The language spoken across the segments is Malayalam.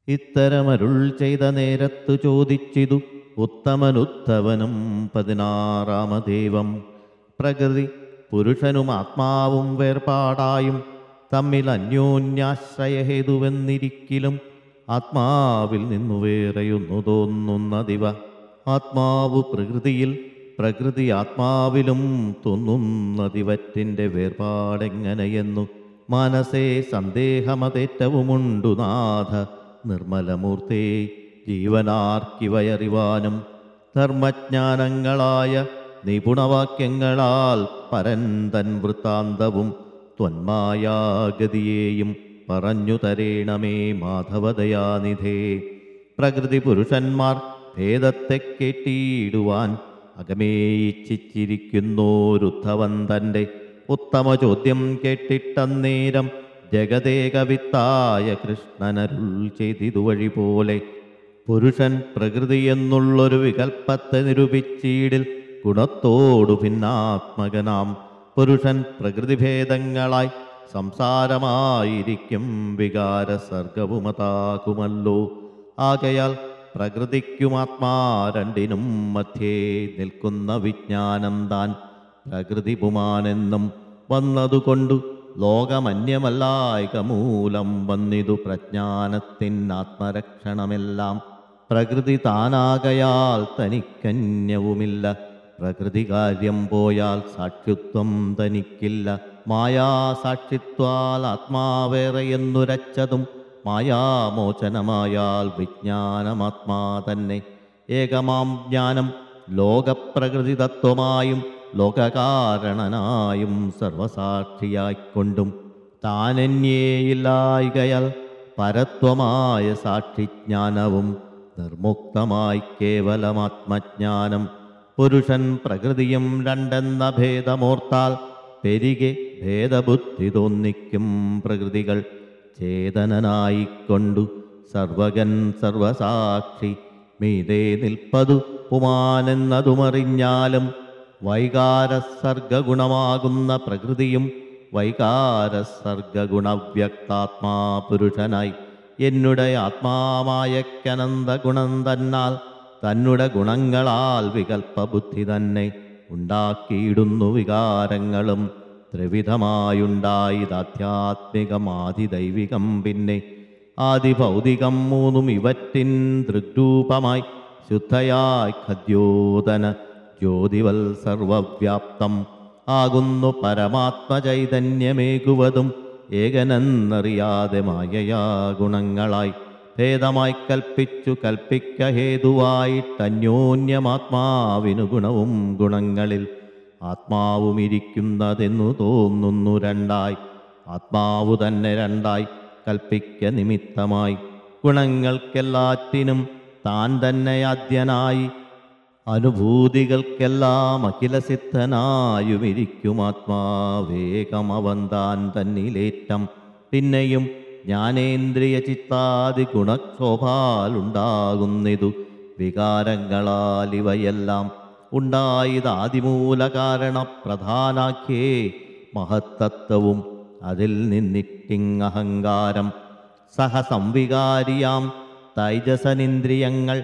ഇത്തരമരുൾ ചെയ്ത നേരത്തു ചോദിച്ചിതു ഉത്തമനുത്തവനും പതിനാറാമദേവം പ്രകൃതി പുരുഷനും ആത്മാവും വേർപാടായും തമ്മിൽ അന്യോന്യാശ്രയഹേതുവെന്നിരിക്കലും ആത്മാവിൽ നിന്നു വേറെയൊന്നു തോന്നുന്നതിവ ആത്മാവ് പ്രകൃതിയിൽ പ്രകൃതി ആത്മാവിലും തോന്നുന്നതിവറ്റിൻ്റെ വേർപാടെങ്ങനെയെന്നു മനസ്സേ സന്ദേഹമതേറ്റവുമുണ്ടു നാഥ നിർമ്മലമൂർത്തേ ജീവനാർക്കിവയറിവാനും ധർമ്മജ്ഞാനങ്ങളായ നിപുണവാക്യങ്ങളാൽ പരന്തൻ വൃത്താന്തവും ത്വന്മായാഗതിയെയും പറഞ്ഞു തരേണമേ മാധവദയാനിധേ പ്രകൃതി പുരുഷന്മാർ ഭേദത്തെ കേട്ടിടുവാൻ അകമേയിച്ചിരിക്കുന്നോരുദ്ധവൻ തൻ്റെ ഉത്തമ ചോദ്യം കേട്ടിട്ടന്നേരം ജഗദേകവിത്തായ കൃഷ്ണനരുൾ ചെയ്തിതുവഴി പോലെ പുരുഷൻ പ്രകൃതി എന്നുള്ളൊരു വികൽപ്പത്തെ നിരൂപിച്ചീടിൽ ഗുണത്തോടു ഭിന്നാത്മകനാം പുരുഷൻ പ്രകൃതിഭേദങ്ങളായി സംസാരമായിരിക്കും വികാര സർഗവുമതാകുമല്ലോ ആകയാൽ പ്രകൃതിക്കും ആത്മാ രണ്ടിനും മധ്യേ നിൽക്കുന്ന വിജ്ഞാനം താൻ പ്രകൃതി പുമാനെന്നും വന്നതുകൊണ്ടു ലോകമന്യമല്ലായക മൂലം വന്നിതു പ്രജ്ഞാനത്തിനാത്മരക്ഷണമെല്ലാം പ്രകൃതി താനാകയാൽ തനിക്കന്യവുമില്ല പ്രകൃതി കാര്യം പോയാൽ സാക്ഷിത്വം തനിക്കില്ല മായാസാക്ഷിത്വാൽ ആത്മാവേറെയെന്നുരച്ചതും മായാമോചനമായാൽ വിജ്ഞാനമാത്മാ തന്നെ ഏകമാം ജ്ഞാനം ലോകപ്രകൃതി തത്വമായും ലോകകാരണനായും സർവസാക്ഷിയായിക്കൊണ്ടും താനന്യേയില്ലായികയാൽ പരത്വമായ സാക്ഷിജ്ഞാനവും നിർമുക്തമായി കേവലമാത്മജ്ഞാനം പുരുഷൻ പ്രകൃതിയും രണ്ടെന്ന ഭേദമോർത്താൽ പെരികെ ഭേദബുദ്ധി തോന്നിക്കും പ്രകൃതികൾ ചേതനനായിക്കൊണ്ടു സർവകൻ സർവസാക്ഷി മീതേ നിൽപ്പതു പുമാനെന്നതുമറിഞ്ഞാലും വൈകാരസർഗഗുണമാകുന്ന പ്രകൃതിയും വൈകാരസർഗഗുണവ്യക്താത്മാ പുരുഷനായി എന്നുടെ ആത്മാമായക്കനന്ത ഗുണം തന്നാൽ തന്നുടെ ഗുണങ്ങളാൽ വികൽപ്പബുദ്ധി തന്നെ ഉണ്ടാക്കിയിടുന്നു വികാരങ്ങളും ത്രിവിധമായുണ്ടായതാധ്യാത്മികമാതിദൈവികം പിന്നെ ആദിഭൗതികം മൂന്നും ഇവറ്റിൻ ദൃഗ്രൂപമായി ശുദ്ധയായി ഖദ്യോതന ജ്യോതിവൽ സർവവ്യാപ്തം ആകുന്നു പരമാത്മചൈതന്യമേകുവതും ഏകനെന്നറിയാതെ മായയാ ഗുണങ്ങളായി ഭേദമായി കൽപ്പിച്ചു കൽപ്പിക്ക ഹേതുവായിട്ടന്യോന്യമാത്മാവിനു ഗുണവും ഗുണങ്ങളിൽ ആത്മാവും ഇരിക്കുന്നതെന്നു തോന്നുന്നു രണ്ടായി ആത്മാവു തന്നെ രണ്ടായി കൽപ്പിക്ക നിമിത്തമായി ഗുണങ്ങൾക്കെല്ലാറ്റിനും താൻ തന്നെ ആദ്യനായി അനുഭൂതികൾക്കെല്ലാം അഖിലസിദ്ധനായുമിരിക്കും ആത്മാവേകമവൻ താൻ തന്നിലേറ്റം പിന്നെയും ജ്ഞാനേന്ദ്രിയ ചിത്താദി ഗുണക്ഷോഭാലുണ്ടാകുന്നിതു വികാരങ്ങളാൽ ഇവയെല്ലാം ഉണ്ടായതാദിമൂല കാരണ പ്രധാനാഖ്യേ മഹത്തത്വവും അതിൽ നിന്നിട്ടിങ്ങഹങ്കാരം സഹസംവികാരിയാം തൈജസനിന്ദ്രിയങ്ങൾ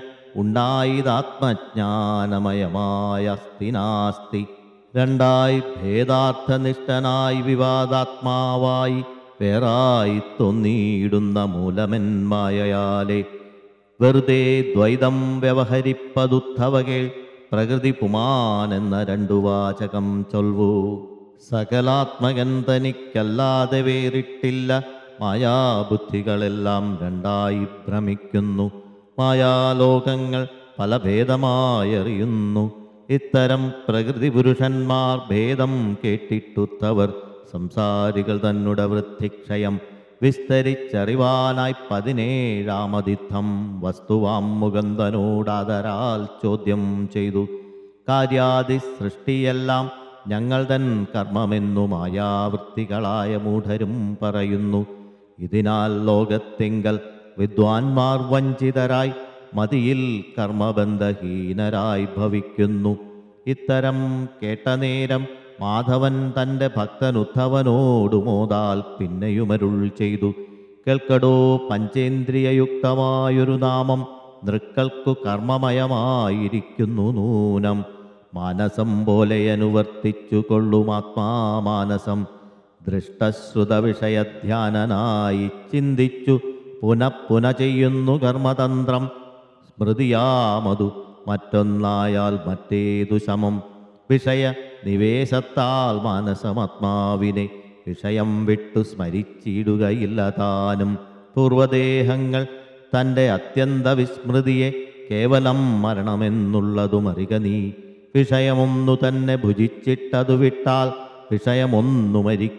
ഉണ്ടായതാത്മജ്ഞാനമയമായ അസ്ഥിനാസ്തി രണ്ടായി ഭേദാർത്ഥനിഷ്ഠനായി വിവാദാത്മാവായി വേറായി തൊന്നിയിടുന്ന മൂലമെന്മായയാലെ വെറുതെ ദ്വൈതം വ്യവഹരിപ്പതുദ്ധവകേൾ പ്രകൃതി പുമാനെന്ന രണ്ടു വാചകം ചൊൽവു സകലാത്മകൻ തനിക്കല്ലാതെ വേറിട്ടില്ല മായാബുദ്ധികളെല്ലാം രണ്ടായി ഭ്രമിക്കുന്നു മായാലോകങ്ങൾ പല ഭേദമായറിയുന്നു ഇത്തരം പ്രകൃതി പുരുഷന്മാർ ഭേദം കേട്ടിട്ടുത്തവർ സംസാരികൾ തന്നുടെ വൃത്തിക്ഷയം വിസ്തരിച്ചറിവാനായി പതിനേഴാമതിഥം വസ്തുവാം മുകന്ദനോടാദരാൽ ചോദ്യം ചെയ്തു കാര്യാദി സൃഷ്ടിയെല്ലാം ഞങ്ങൾ തൻ കർമ്മമെന്നു മായാവൃത്തികളായ മൂഢരും പറയുന്നു ഇതിനാൽ ലോകത്തിങ്കൽ വിദ്വാൻമാർ വഞ്ചിതരായി മതിയിൽ കർമ്മബന്ധഹീനരായി ഭവിക്കുന്നു ഇത്തരം കേട്ട നേരം മാധവൻ തൻ്റെ ഭക്തനുദ്ധവനോടു മോതാൽ പിന്നെയുമരുൾ ചെയ്തു കേൾക്കടോ പഞ്ചേന്ദ്രിയയുക്തമായൊരു നാമം നൃക്കൾക്കു കർമ്മമയമായിരിക്കുന്നു നൂനം മാനസം പോലെ അനുവർത്തിച്ചു കൊള്ളുമാത്മാമാനസം ദൃഷ്ടശ്രുത വിഷയധ്യാനനായി ചിന്തിച്ചു പുനഃപുന ചെയ്യുന്നു കർമ്മതന്ത്രം സ്മൃതിയാമതു മറ്റൊന്നായാൽ മറ്റേതു ശമം വിഷയ നിവേശത്താൽ മാനസമാത്മാവിനെ വിഷയം വിട്ടു സ്മരിച്ചിടുകയില്ല താനും പൂർവദേഹങ്ങൾ തൻ്റെ അത്യന്ത വിസ്മൃതിയെ കേവലം മരണമെന്നുള്ളതും അറിക നീ വിഷയമൊന്നു തന്നെ ഭുജിച്ചിട്ടതു വിട്ടാൽ വിഷയമൊന്നു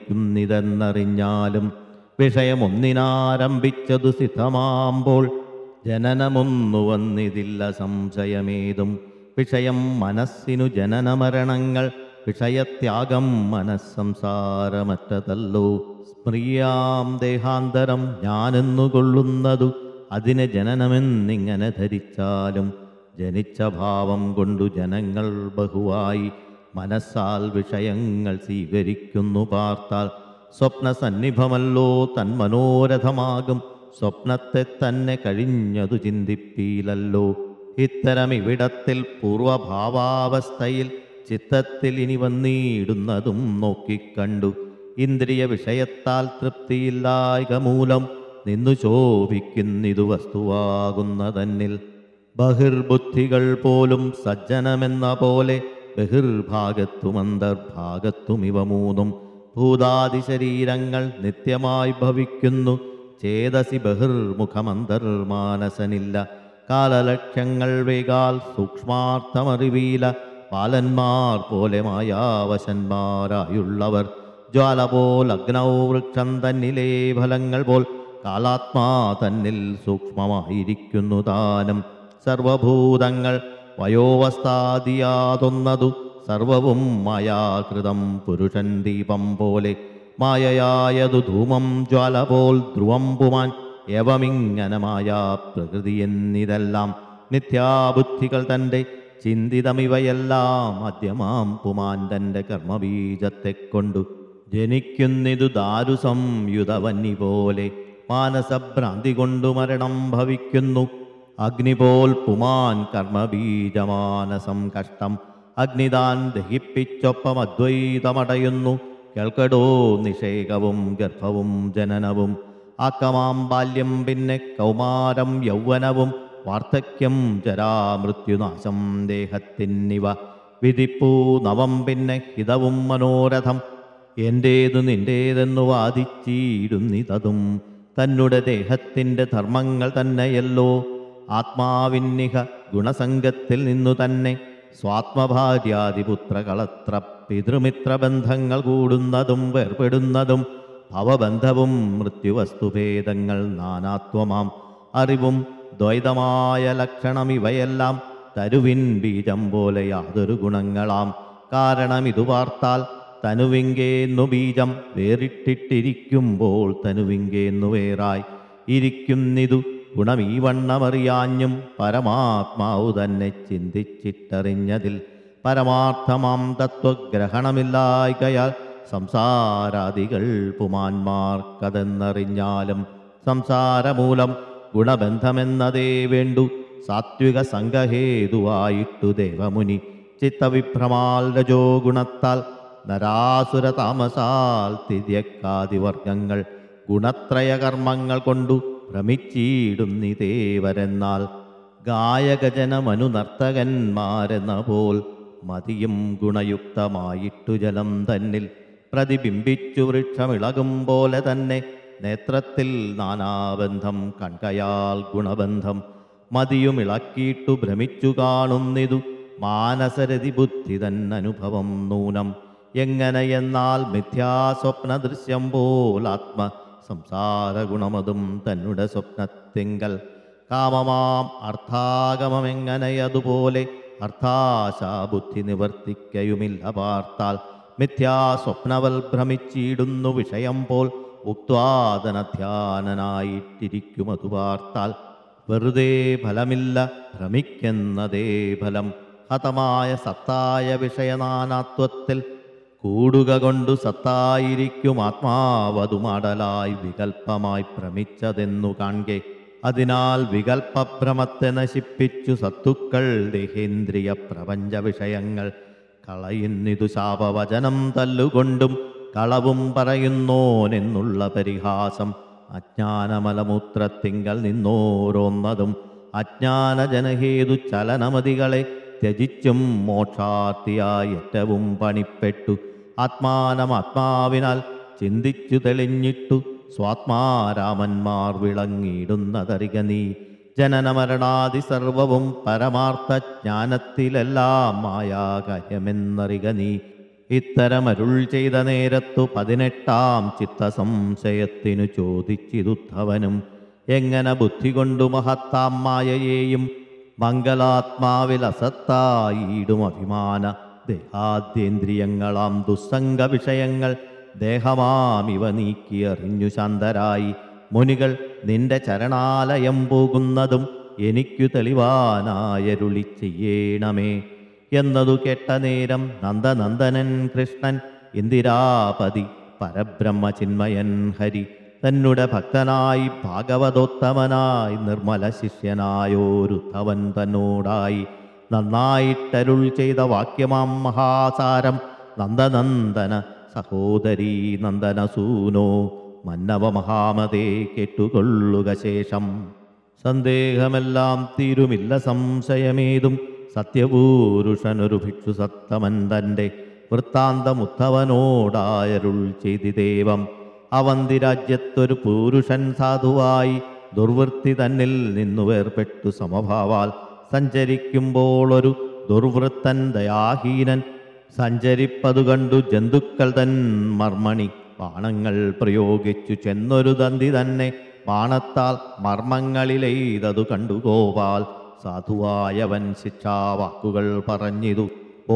മരിക്കുന്നിതെന്നറിഞ്ഞാലും വിഷയമൊന്നിനാരംഭിച്ചതു സിദ്ധമാമ്പോൾ ജനനമൊന്നു വന്നിതില്ല സംശയമേതും വിഷയം മനസ്സിനു ജനനമരണങ്ങൾ വിഷയത്യാഗം മനസ്സംസാരമറ്റതല്ലോ സ്മൃയാം ദേഹാന്തരം ഞാനെന്നു കൊള്ളുന്നതു അതിനെ ജനനമെന്നിങ്ങനെ ധരിച്ചാലും ജനിച്ച ഭാവം കൊണ്ടു ജനങ്ങൾ ബഹുവായി മനസ്സാൽ വിഷയങ്ങൾ സ്വീകരിക്കുന്നു പാർത്താൽ സ്വപ്ന സന്നിഭമല്ലോ തന്മനോരഥമാകും സ്വപ്നത്തെ തന്നെ കഴിഞ്ഞതു ചിന്തിപ്പീലല്ലോ ഇത്തരം ഇവിടത്തിൽ പൂർവഭാവാവസ്ഥയിൽ ചിത്തത്തിൽ ഇനി വന്നിടുന്നതും നോക്കിക്കണ്ടു ഇന്ദ്രിയ വിഷയത്താൽ തൃപ്തിയില്ലായക മൂലം നിന്നു ശോഭിക്കുന്നിതു വസ്തുവാകുന്നതന്നിൽ ബഹിർബുദ്ധികൾ പോലും സജ്ജനമെന്ന പോലെ ബഹിർഭാഗത്തും അന്തർഭാഗത്തും ഇവ മൂന്നും ഭൂതാദി ശരീരങ്ങൾ നിത്യമായി ഭവിക്കുന്നു ചേതസി ബഹിർമുഖമന്തർമാനസനില്ല കാലലക്ഷ്യങ്ങൾ വേഗാൽ സൂക്ഷ്മാർത്ഥമറിവീല ബാലന്മാർ പോലെ മായാവശന്മാരായുള്ളവർ ജ്വാല പോൽ അഗ്നൗ വൃക്ഷം തന്നിലെ ഫലങ്ങൾ പോൽ കാലാത്മാ തന്നിൽ സൂക്ഷ്മമായിരിക്കുന്നു താനും സർവഭൂതങ്ങൾ വയോവസ്ഥാദിയാതൊന്നതു സർവവും മായാകൃതം പുരുഷൻ ദീപം പോലെ മായയായതു ധൂമം ജ്വാല പോൽ ധ്രുവം പുമാൻ ഏവമിങ്ങനെ മായാ പ്രകൃതി എന്നിതെല്ലാം മിഥ്യാബുദ്ധികൾ തൻ്റെ ചിന്തിതമിവയെല്ലാം മധ്യമാം പുമാൻ തൻ്റെ കർമ്മബീജത്തെ കൊണ്ടു ജനിക്കുന്നിതു ദാരു സംയുതവന്നി പോലെ മാനസഭ്രാന്തി കൊണ്ടു മരണം ഭവിക്കുന്നു അഗ്നിപോൽ പുമാൻ കർമ്മബീജമാനസം കഷ്ടം അഗ്നിതാൻ ദഹിപ്പിച്ചൊപ്പം അദ്വൈതമടയുന്നു കേൾക്കടോ നിഷേകവും ഗർഭവും ജനനവും ആക്കമാം ബാല്യം പിന്നെ കൗമാരം യൗവനവും വാർദ്ധക്യം ജരാമൃത്യുനാശം ദേഹത്തിന്നിവ വിധിപ്പൂ നവം പിന്നെ ഹിതവും മനോരഥം എൻ്റേതു നിൻ്റേതെന്നു വാദിച്ചിരുന്നിതതും തന്നെ ദേഹത്തിൻ്റെ ധർമ്മങ്ങൾ തന്നെയല്ലോ ആത്മാവിന്നിഹ ഗുണസംഗത്തിൽ നിന്നു തന്നെ സ്വാത്മഭാര്യാദിപുത്രകളത്ര പിതൃമിത്രബന്ധങ്ങൾ കൂടുന്നതും വേർപെടുന്നതും ഭവബന്ധവും മൃത്യുവസ്തുഭേദങ്ങൾ നാനാത്വമാം അറിവും ദ്വൈതമായ ലക്ഷണം ഇവയെല്ലാം തരുവിൻ ബീജം പോലെ യാതൊരു ഗുണങ്ങളാം കാരണം ഇതു പാർത്താൽ തനുവിങ്കേന്നു ബീജം വേറിട്ടിട്ടിരിക്കുമ്പോൾ തനുവിങ്കേന്നു വേറായി ഇരിക്കുന്നിതു ഗുണം ഈ വണ്ണമറിയാഞ്ഞും പരമാത്മാവു തന്നെ ചിന്തിച്ചിട്ടറിഞ്ഞതിൽ പരമാർത്ഥമാം തത്വഗ്രഹണമില്ലായ്കയാൽ സംസാരാദികൾ പുമാന്മാർക്കതെന്നറിഞ്ഞാലും സംസാരമൂലം ഗുണബന്ധമെന്നതേ വേണ്ടു സാത്വിക സംഘഹേതുവായിട്ടു ദേവമുനി ചിത്തവിഭ്രമാൽ രജോ ഗുണത്താൽ നരാസുര താമസാൽ തിര്യക്കാദിവർഗങ്ങൾ ഗുണത്രയ കർമ്മങ്ങൾ കൊണ്ടു ഭ്രമിച്ചിടുന്നിതേവരെന്നാൽ ഗായകജനമനു നർത്തകന്മാരെന്ന പോൽ മതിയും ഗുണയുക്തമായിട്ടു ജലം തന്നിൽ പ്രതിബിംബിച്ചു വൃക്ഷമിളകും പോലെ തന്നെ നേത്രത്തിൽ നാനാബന്ധം കൺകയാൽ ഗുണബന്ധം മതിയും ഇളക്കിയിട്ടു ഭ്രമിച്ചു കാണുന്നിതു മാനസരതി ബുദ്ധി തന്നനുഭവം നൂനം എങ്ങനെയെന്നാൽ മിഥ്യാസ്വപ്ന ദൃശ്യം പോലാത്മ സംസാര ഗുണമതും തന്നെ സ്വപ്നത്തിങ്കൽ കാമമാം അർത്ഥാഗമമെങ്ങനെയതുപോലെ അർത്ഥാശാബുദ്ധി നിവർത്തിക്കയുമില്ല പാർത്താൽ മിഥ്യാസ്വപ്നവൽ ഭ്രമിച്ചിടുന്നു വിഷയം പോൽ ഉക്വാദനധ്യാനനായിട്ടിരിക്കുമതു പാർത്താൽ വെറുതെ ഫലമില്ല ഭ്രമിക്കുന്നതേ ഫലം ഹതമായ സത്തായ വിഷയനാനാത്വത്തിൽ കൂടുക കൊണ്ടു സത്തായിരിക്കും ആത്മാവതു മടലായി വികൽപ്പമായി ഭ്രമിച്ചതെന്നു കാൺകെ അതിനാൽ വികൽപ്പഭ്രമത്തെ നശിപ്പിച്ചു സത്തുക്കൾ ദേഹേന്ദ്രിയ പ്രപഞ്ച വിഷയങ്ങൾ കളയുന്നിതു ശാപവചനം തല്ലുകൊണ്ടും കളവും പറയുന്നോനെന്നുള്ള പരിഹാസം അജ്ഞാനമലമൂത്രത്തിങ്കൽ നിന്നോരോന്നതും അജ്ഞാനജനഹേതു ചലനമതികളെ ത്യജിച്ചും മോക്ഷാർത്ഥിയായി ഏറ്റവും പണിപ്പെട്ടു ആത്മാനമാത്മാവിനാൽ ചിന്തിച്ചു തെളിഞ്ഞിട്ടു സ്വാത്മാരാമന്മാർ വിളങ്ങിയിടുന്നതറിക നീ ജനനമരണാദി സർവവും പരമാർത്ഥ ജ്ഞാനത്തിലെല്ലാം മായാകാര്യമെന്നറിക നീ ഇത്തരമരുൾ ചെയ്ത നേരത്തു പതിനെട്ടാം ചിത്തസംശയത്തിനു ചോദിച്ചിതുദ്ധവനും എങ്ങനെ ബുദ്ധി കൊണ്ടു മഹത്താം മായയെയും മംഗലാത്മാവിൽ അസത്തായിടും അഭിമാന ദേഹാദ്യേന്ദ്രിയങ്ങളാം ദുസ്സംഗ വിഷയങ്ങൾ ദേഹമാമിവ നീക്കിയറിഞ്ഞു ശാന്തരായി മുനികൾ നിന്റെ ചരണാലയം പോകുന്നതും എനിക്കു തെളിവാനായരുളി ചെയ്യണമേ എന്നതു കേട്ട നേരം നന്ദനന്ദനൻ കൃഷ്ണൻ ഇന്ദിരാപതി പരബ്രഹ്മചിന്മയൻ ഹരി തന്നുടെ ഭക്തനായി ഭാഗവതോത്തമനായി നിർമ്മല ശിഷ്യനായോരുദ്ധവൻ തന്നോടായി നന്നായിട്ടരുൾ ചെയ്ത വാക്യമാം മഹാസാരം നന്ദനന്ദന സഹോദരീ നന്ദനസൂനോ മന്നവ മഹാമതേ കേട്ടുകൊള്ളുക ശേഷം സന്ദേഹമെല്ലാം തീരുമില്ല സംശയമേതും സത്യപൂരുഷനൊരു ഭിക്ഷു സത്തമൻ തൻ്റെ വൃത്താന്തമുത്തവനോടായരുൾ ചെയ്തിദേവം അവന്തി രാജ്യത്തൊരു പുരുഷൻ സാധുവായി ദുർവൃത്തി തന്നിൽ നിന്നു വേർപെട്ടു സമഭാവാൽ സഞ്ചരിക്കുമ്പോൾ ഒരു ദുർവൃത്തൻ ദയാഹീനൻ സഞ്ചരിപ്പതു കണ്ടു ജന്തുക്കൾ തൻ മർമ്മണി ബാണങ്ങൾ പ്രയോഗിച്ചു ചെന്നൊരു ദന്തി തന്നെ ബാണത്താൽ മർമ്മങ്ങളിലെയ്തതു കണ്ടു ഗോപാൽ സാധുവായവൻ ശിക്ഷാവാക്കുകൾ പറഞ്ഞിതു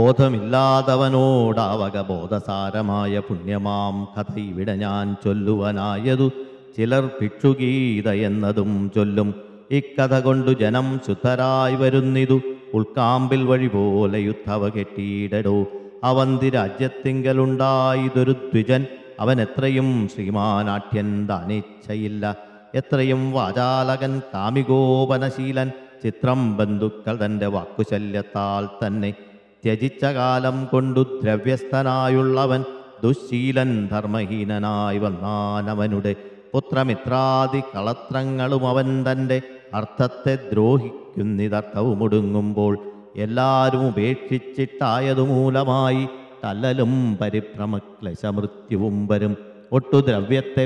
ബോധമില്ലാത്തവനോടാവക ബോധസാരമായ പുണ്യമാം കഥ ഇവിടെ ഞാൻ ചൊല്ലുവനായതു ചിലർ ഭിക്ഷുഗീത എന്നതും ചൊല്ലും ഇക്കഥ കൊണ്ടു ജനം ശുദ്ധരായി വരുന്നിതു ഉൾക്കാമ്പിൽ വഴി പോലെ യുദ്ധവ കെട്ടിയിടടോ അവന്തി രാജ്യത്തിങ്കലുണ്ടായതൊരു ദ്വിജൻ അവൻ എത്രയും ശ്രീമാനാട്യൻ ദാനിച്ഛയില്ല എത്രയും വാചാലകൻ കാമികോപനശീലൻ ചിത്രം ബന്ധുക്കൾ തൻ്റെ വാക്കുശല്യത്താൽ തന്നെ ത്യജിച്ച കാലം കൊണ്ടു ദ്രവ്യസ്ഥനായുള്ളവൻ ദുശീലൻ ധർമ്മഹീനനായി വന്നാനവനുടെ പുത്രമിത്രാദി കളത്രങ്ങളും അവൻ തൻ്റെ അർത്ഥത്തെ ദ്രോഹിക്കുന്നിതർത്ഥവും ഒടുങ്ങുമ്പോൾ എല്ലാവരും ഉപേക്ഷിച്ചിട്ടായതു മൂലമായി തല്ലലും പരിഭ്രമക്ലേശമൃത്യുവും വരും ഒട്ടു ദ്രവ്യത്തെ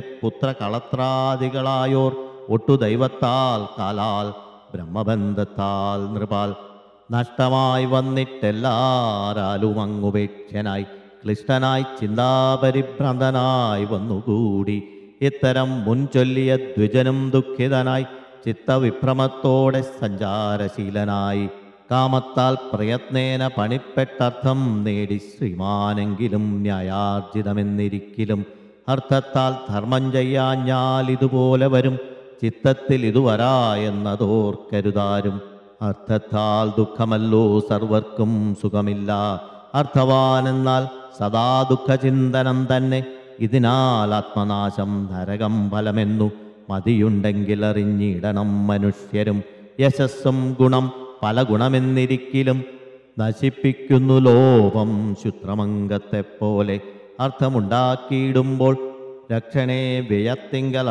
പുത്രകളത്രാദികളായോർ ഒട്ടു ദൈവത്താൽ കാലാൽ ബ്രഹ്മബന്ധത്താൽ നൃപാൽ നഷ്ടമായി വന്നിട്ടെല്ലാരാലും അങ്ങുപേക്ഷനായി ക്ലിഷ്ടനായി ചിന്താപരിഭ്രാന്തനായി വന്നുകൂടി ഇത്തരം മുൻചൊല്ലിയ ദ്വിജനും ദുഃഖിതനായി ചിത്തവിഭ്രമത്തോടെ സഞ്ചാരശീലനായി കാമത്താൽ പ്രയത്നേന പണിപ്പെട്ടർത്ഥം നേടി ശ്രീമാനെങ്കിലും ന്യായാർജിതമെന്നിരിക്കലും അർത്ഥത്താൽ ധർമ്മം ചെയ്യാഞ്ഞാൽ ഇതുപോലെ വരും ചിത്തത്തിൽ ഇതുവരാ എന്നതോർക്കരുതാരും അർത്ഥത്താൽ ദുഃഖമല്ലോ സർവർക്കും സുഖമില്ല അർത്ഥവാനെന്നാൽ സദാ ദുഃഖചിന്തനം തന്നെ ഇതിനാൽ ആത്മനാശം നരകം ഫലമെന്നു മതിയുണ്ടെങ്കിൽ അറിഞ്ഞിടണം മനുഷ്യരും യശസ്സും ഗുണം പല ഗുണമെന്നിരിക്കിലും നശിപ്പിക്കുന്നു ലോപം ശുത്രമംഗത്തെപ്പോലെ അർത്ഥമുണ്ടാക്കിയിടുമ്പോൾ രക്ഷണേ വ്യയത്തിങ്കൽ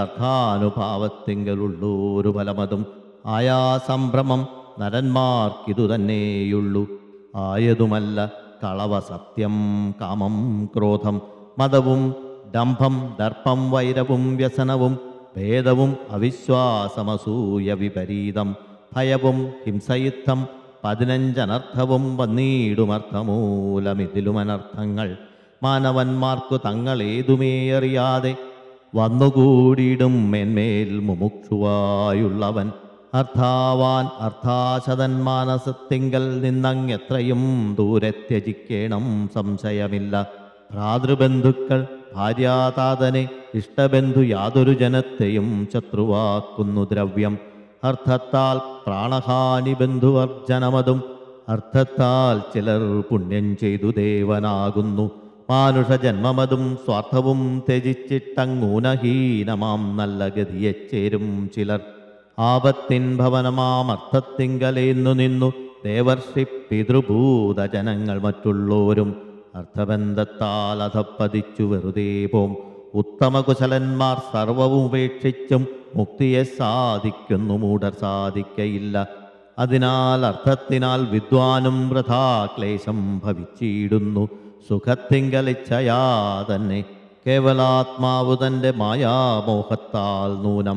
അർത്ഥാനുഭാവത്തിങ്കലുള്ളൂരു ഫലമതും ആയാ സംഭ്രമം നരന്മാർക്കിതു തന്നെയുള്ളൂ ആയതുമല്ല കളവ സത്യം കാമം ക്രോധം മതവും ഡംഭം ദർപ്പം വൈരവും വ്യസനവും ഭേദവും അവിശ്വാസമസൂയ വിപരീതം ഭയവും ഹിംസയുദ്ധം പതിനഞ്ചനർത്ഥവും വന്നീടുമർത്ഥമൂലമിതിലുമനർത്ഥങ്ങൾ മാനവന്മാർക്കു തങ്ങളേതുമേ അറിയാതെ വന്നുകൂടിയിടും മേന്മേൽ മുമുക്ഷുവായുള്ളവൻ അർത്ഥാവാൻ അർത്ഥാശതൻ മാനസത്തിങ്കൽ നിന്നങ്ങെത്രയും ദൂരെ ത്യജിക്കേണം സംശയമില്ല ഭ്രാതൃബന്ധുക്കൾ ഭാര്യാതാതനെ ഇഷ്ടബന്ധു യാതൊരു ജനത്തെയും ശത്രുവാക്കുന്നു ദ്രവ്യം അർത്ഥത്താൽ പ്രാണഹാനി ബന്ധുവർജനമതും അർത്ഥത്താൽ ചിലർ പുണ്യം ചെയ്തു ദേവനാകുന്നു മാനുഷജന്മമതും സ്വാർത്ഥവും ത്യജിച്ചിട്ടങ്ങൂനഹീനമാം നല്ല ഗതിയെ ചേരും ചിലർ ആപത്തിൻ ഭവനമാം അർത്ഥത്തിങ്കലേന്നു നിന്നു ദേവർഷി പിതൃഭൂതജനങ്ങൾ മറ്റുള്ളവരും അർത്ഥബന്ധത്താൽ അധപ്പതിച്ചു വെറുതെ പോം ഉത്തമകുശലന്മാർ സർവവും ഉപേക്ഷിച്ചും മുക്തിയെ സാധിക്കുന്നു മൂഢർ സാധിക്കയില്ല അതിനാൽ അർത്ഥത്തിനാൽ വിദ്വാനും വൃഥാ ക്ലേശം ഭവിച്ചിടുന്നു സുഖത്തിങ്കലിച്ഛയാ തന്നെ കേവലാത്മാവു തൻ്റെ മായാമോഹത്താൽ നൂനം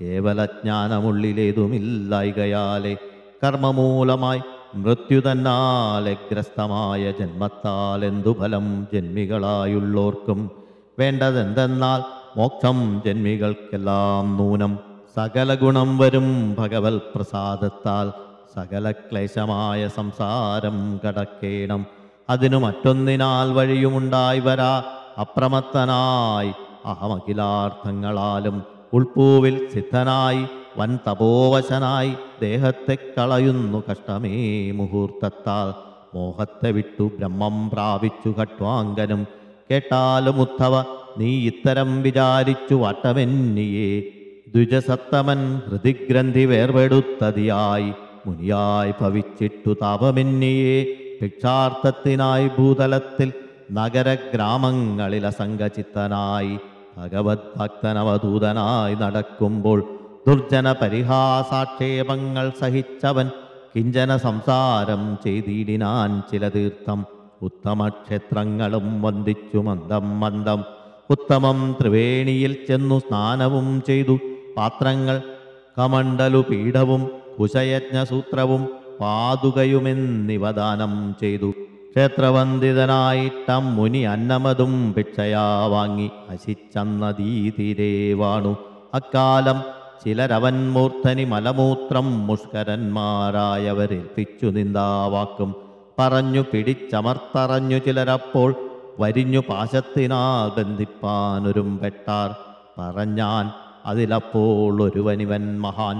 കേവലജ്ഞാനമുള്ളിലേതുമില്ലായികയാലെ കർമ്മമൂലമായി മൃത്യു തന്നാലെ ഗ്രസ്തമായ ജന്മത്താൽ എന്തു ഫലം ജന്മികളായുള്ളോർക്കും വേണ്ടതെന്തെന്നാൽ മോക്ഷം ജന്മികൾക്കെല്ലാം നൂനം സകല ഗുണം വരും ഭഗവത് പ്രസാദത്താൽ സകല ക്ലേശമായ സംസാരം കടക്കേണം അതിനു മറ്റൊന്നിനാൽ വഴിയുമുണ്ടായി വരാ അപ്രമത്തനായി അഹമഖിലാർത്ഥങ്ങളാലും ഉൾപ്പൂവിൽ സിദ്ധനായി വൻ തപോവശനായി ദേഹത്തെ കളയുന്നു കഷ്ടമേ മുഹൂർത്തത്താൽ മോഹത്തെ വിട്ടു ബ്രഹ്മം പ്രാപിച്ചു ഖട്വാങ്കനും കേട്ടാലും ഉദ്ധവ നീ ഇത്തരം വിചാരിച്ചു വട്ടമെന്നിയേ ദ്വിജസത്തമൻ ഹൃദിഗ്രന്ഥി വേർപെടുത്തതിയായി മുനിയായി ഭവിച്ചിട്ടു താപമെന്നിയേ ഭിക്ഷാർത്ഥത്തിനായി ഭൂതലത്തിൽ നഗരഗ്രാമങ്ങളിൽ അസംഗചിത്തനായി ഭഗവത് ഭക്തനവധൂതനായി നടക്കുമ്പോൾ ദുർജന പരിഹാസാക്ഷേപങ്ങൾ സഹിച്ചവൻ കിഞ്ചന സംസാരം ചെയ്തിടിനാൻ ചില തീർത്ഥം ഉത്തമക്ഷേത്രങ്ങളും വന്ദിച്ചു മന്ദം മന്ദം ഉത്തമം ത്രിവേണിയിൽ ചെന്നു സ്നാനവും ചെയ്തു പാത്രങ്ങൾ കമണ്ഡലു പീഠവും കുശയജ്ഞസൂത്രവും പാതുകയുമെന്നിവ ദാനം ചെയ്തു ക്ഷേത്രവന്ദിതനായിട്ടം മുനി അന്നമതും ഭിക്ഷയാ വാങ്ങി അശിച്ചന്നതീതിരേ വാണു അക്കാലം ചിലരവൻ മൂർധനി മലമൂത്രം മുഷ്കരന്മാരായവരേൽപ്പിച്ചു നിന്ദാവാക്കും പറഞ്ഞു പിടിച്ചമർത്തറഞ്ഞു ചിലരപ്പോൾ വരിഞ്ഞു പാശത്തിനാൽ ബന്ധിപ്പാനൊരും പെട്ടാർ പറഞ്ഞാൻ അതിലപ്പോൾ ഒരുവനിവൻ മഹാൻ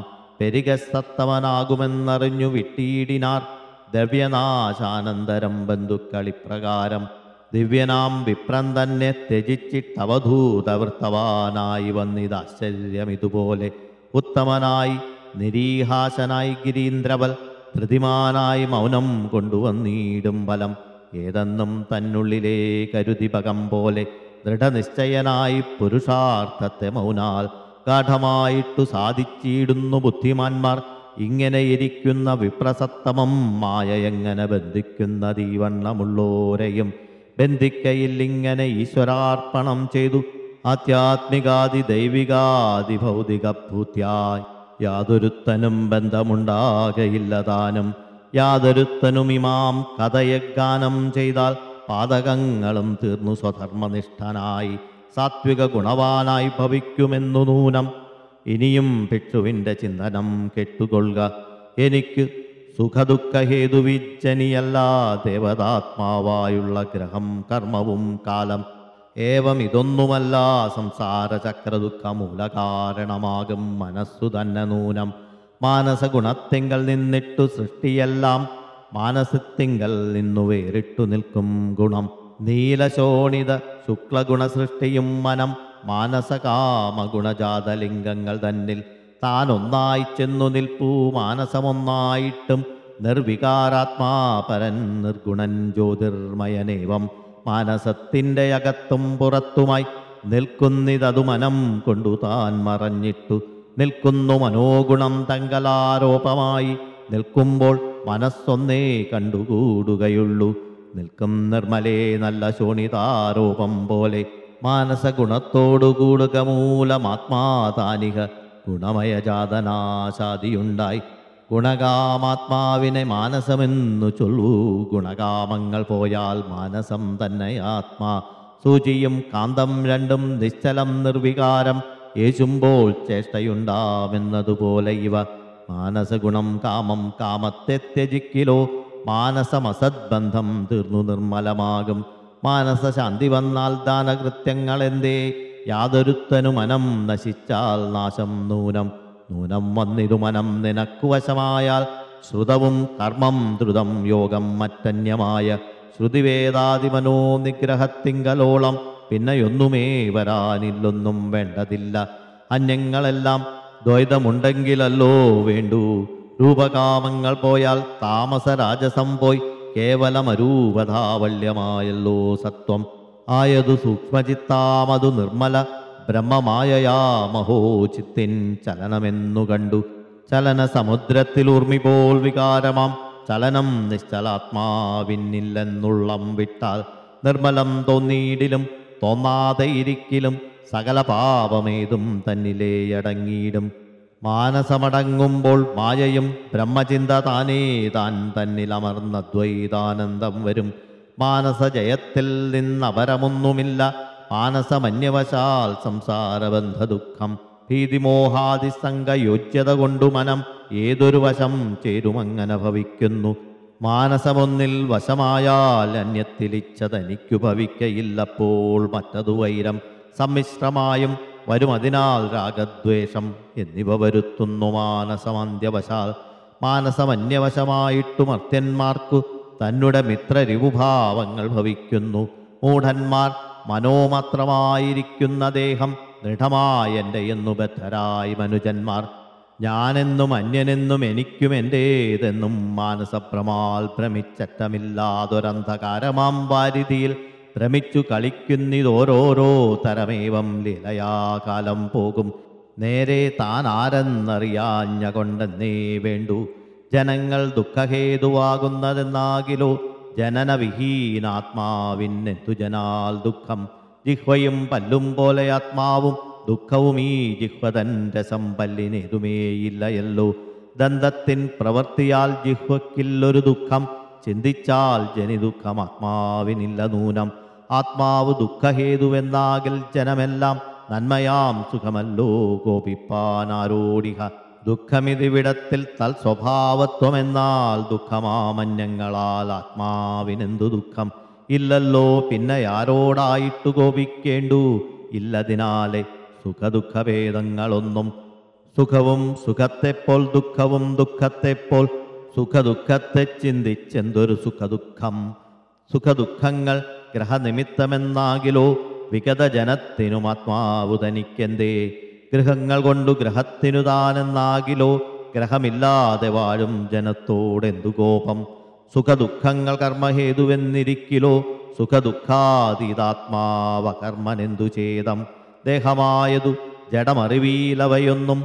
പെരികസത്തവനാകുമെന്നറിഞ്ഞു വിട്ടീടിനാർ ദ്രവ്യനാശാനന്തരം ബന്ധുക്കളിപ്രകാരം ദിവ്യനാം വിപ്രം തന്നെ ത്യജിച്ചിട്ടവധൂതവൃത്തവാനായി വന്നിതാശ്ചര്യമിതുപോലെ ഉത്തമനായി നിരീഹാശനായി ഗിരീന്ദ്രവൽ ധൃതിമാനായി മൗനം കൊണ്ടുവന്നീടും ബലം ഏതെന്നും തന്നുള്ളിലേ കരുതി പകം പോലെ ദൃഢനിശ്ചയനായി പുരുഷാർത്ഥത്തെ മൗനാൽ ഗാഠമായിട്ടു സാധിച്ചിടുന്നു ബുദ്ധിമാന്മാർ ഇങ്ങനെ ഇരിക്കുന്ന വിപ്രസത്തമം മായ എങ്ങനെ ബന്ധിക്കുന്ന ദീവണ്ണമുള്ളോരെയും ബന്ധിക്കയില്ലിങ്ങനെ ഈശ്വരാർപ്പണം ചെയ്തു ആധ്യാത്മികാദി ദൈവികാദി ഭൗതിക ഭൂത്യായി യാതൊരുത്തനും ബന്ധമുണ്ടാകയില്ല താനും യാതൊരുത്തനും ഇമാം കഥയഗാനം ചെയ്താൽ പാതകങ്ങളും തീർന്നു സ്വധർമ്മനിഷ്ഠനായി സാത്വിക ഗുണവാനായി ഭവിക്കുമെന്നു നൂനം ഇനിയും ഭിക്ഷുവിൻ്റെ ചിന്തനം കെട്ടുകൊള്ളുക എനിക്ക് സുഖദുഃഖഹേതുവിജ്ജനിയല്ല ദേവതാത്മാവായുള്ള ഗ്രഹം കർമ്മവും കാലം ഏവം ഇതൊന്നുമല്ല സംസാര ചക്രദുഃഖ മൂലകാരണമാകും മനസ്സു തന്നെ നൂനം മാനസഗുണത്തിങ്കൽ നിന്നിട്ടു സൃഷ്ടിയെല്ലാം മാനസത്തിങ്കൽ നിന്നു വേറിട്ടു നിൽക്കും ഗുണം നീലശോണിത ശുക്ലഗുണ സൃഷ്ടിയും മനം മാനസകാമഗുണജാതലിംഗങ്ങൾ തന്നിൽ താൻ ഒന്നായി ചെന്നു നിൽപ്പൂ മാനസമൊന്നായിട്ടും നിർവികാരാത്മാ പരൻ നിർഗുണൻ ജ്യോതിർമയനേവം മാനസത്തിൻ്റെ അകത്തും പുറത്തുമായി നിൽക്കുന്നിതതു മനം കൊണ്ടു താൻ മറഞ്ഞിട്ടു നിൽക്കുന്നു മനോഗുണം തങ്കലാരോപമായി നിൽക്കുമ്പോൾ മനസ്സൊന്നേ കണ്ടുകൂടുകയുള്ളൂ നിൽക്കും നിർമ്മലേ നല്ല ശോണിതാരോപം പോലെ മാനസഗുണത്തോടുകൂടുക മൂലമാത്മാതാനിക ഗുണമയജാതനാശാദിയുണ്ടായി ഗുണകാമാത്മാവിനെ മാനസമെന്നു ചൊല്ലൂ ഗുണകാമങ്ങൾ പോയാൽ മാനസം തന്നെ ആത്മാ സൂചിയും കാന്തം രണ്ടും നിശ്ചലം നിർവികാരം യേശുമ്പോൾ ചേഷ്ടയുണ്ടാമെന്നതുപോലെ ഇവ മാനസഗുണം കാമം കാമത്തെ ത്യജിക്കിലോ മാനസമസദ്ബന്ധം തീർന്നു നിർമ്മലമാകും മാനസശാന്തി വന്നാൽ ദാനകൃത്യങ്ങൾ എന്തേ യാതൊരുത്തനു മനം നശിച്ചാൽ നാശം നൂനം നൂനം വന്നിതു മനം നിനക്കു വശമായാൽ ശ്രുതവും കർമ്മം ദ്രുതം യോഗം മറ്റന്യമായ ശ്രുതിവേദാതിമനോ നിഗ്രഹത്തിങ്കലോളം പിന്നെയൊന്നുമേ വരാനില്ലൊന്നും വേണ്ടതില്ല അന്യങ്ങളെല്ലാം ദ്വൈതമുണ്ടെങ്കിലല്ലോ വേണ്ടൂ രൂപകാമങ്ങൾ പോയാൽ താമസരാജസം പോയി കേവലമരൂപധാവല്യമായല്ലോ സത്വം ആയതു സൂക്ഷ്മചിത്താമതു നിർമ്മല ബ്രഹ്മമായയാ മഹോചിത്തിൻ ചലനമെന്നു കണ്ടു ചലന സമുദ്രത്തിലൂർമി പോൽ വികാരമാം ചലനം നിശ്ചലാത്മാവിന്നില്ലെന്നുള്ളം വിട്ടാൽ നിർമ്മലം തോന്നിയിടിലും തോന്നാതെ ഇരിക്കിലും സകല പാപമേതും തന്നിലേ അടങ്ങിയിടും മാനസമടങ്ങുമ്പോൾ മായയും ബ്രഹ്മചിന്ത താനേ താൻ തന്നിലമർന്ന ദ്വൈതാനന്ദം വരും മാനസജയത്തിൽ നിന്നപരമൊന്നുമില്ല മാനസമന്യവശാൽ സംസാരബന്ധ ദുഃഖം ഭീതിമോഹാദിസംഗയോജ്യത കൊണ്ടു മനം ഏതൊരു വശം ചേരുമങ്ങനെ ഭവിക്കുന്നു മാനസമൊന്നിൽ വശമായാൽ അന്യത്തിലിച്ചതനിക്കു ഭവിക്കയില്ലപ്പോൾ മറ്റതു വൈരം സമ്മിശ്രമായും വരുമതിനാൽ രാഗദ്വേഷം എന്നിവ വരുത്തുന്നു മാനസമന്ത്യവശാൽ മാനസമന്യവശമായിട്ടു മർത്യന്മാർക്കു തന്നുടെ മിത്രരിവുഭാവങ്ങൾ ഭവിക്കുന്നു മൂഢന്മാർ മനോമാത്രമായിരിക്കുന്ന ദേഹം ദൃഢമായെൻ്റെ എന്നു ബദ്ധരായി മനുജന്മാർ ഞാനെന്നും അന്യനെന്നും എനിക്കും എൻ്റേതെന്നും മാനസഭ്രമാൽ ഭ്രമിച്ചറ്റമില്ലാതൊരന്ധകാരമാം വാരിധിയിൽ ഭ്രമിച്ചു കളിക്കുന്നിതോരോരോ തരമേവം ലീലയാകാലം പോകും നേരെ താൻ ആരെന്നറിയാഞ്ഞ കൊണ്ടെന്നേ വേണ്ടു ജനങ്ങൾ ദുഃഖഹേതുവാകുന്നതെന്നാകിലോ ജനനവിഹീനാത്മാവിനെന്തു ജനാൽ ദുഃഖം ജിഹ്വയും പല്ലും പോലെ ആത്മാവും ദുഃഖവും ഈ ജിഹ്വതൻ രസം പല്ലിനേതുമേയില്ലയല്ലോ ദന്തത്തിൻ പ്രവൃത്തിയാൽ ജിഹ്വക്കില്ലൊരു ദുഃഖം ചിന്തിച്ചാൽ ജനിദുഃഖം ആത്മാവിനില്ല നൂനം ആത്മാവ് ദുഃഖഹേതുവെന്നാകിൽ ജനമെല്ലാം നന്മയാം സുഖമല്ലോ കോപിപ്പാനാരോടിഹ ദുഃഖമിതിവിടത്തിൽ തൽ സ്വഭാവത്വമെന്നാൽ ദുഃഖമാമന്യങ്ങളാൽ ആത്മാവിനെന്തു ദുഃഖം ഇല്ലല്ലോ പിന്നെ ആരോടായിട്ടു കോപിക്കേണ്ടു ഇല്ലതിനാലെ സുഖദുഃഖഭേദങ്ങളൊന്നും സുഖവും സുഖത്തെപ്പോൾ ദുഃഖവും ദുഃഖത്തെപ്പോൾ സുഖദുഃഖത്തെ ചിന്തിച്ചെന്തൊരു സുഖദുഃഖം സുഖദുഃഖങ്ങൾ ഗ്രഹനിമിത്തമെന്നാകിലോ വിഗതജനത്തിനും ആത്മാവു തനിക്കെന്തേ ഗൃഹങ്ങൾ കൊണ്ടു ഗ്രഹത്തിനു താനെന്നാകിലോ ഗ്രഹമില്ലാതെ വാഴും ജനത്തോടെന്തു കോപം സുഖദുഃഖങ്ങൾ കർമ്മഹേതുവെന്നിരിക്കിലോ സുഖദുഃഖാതീതാത്മാവ കർമ്മനെന്തു ചേതം ദേഹമായതു ജഡമറിവീലവയൊന്നും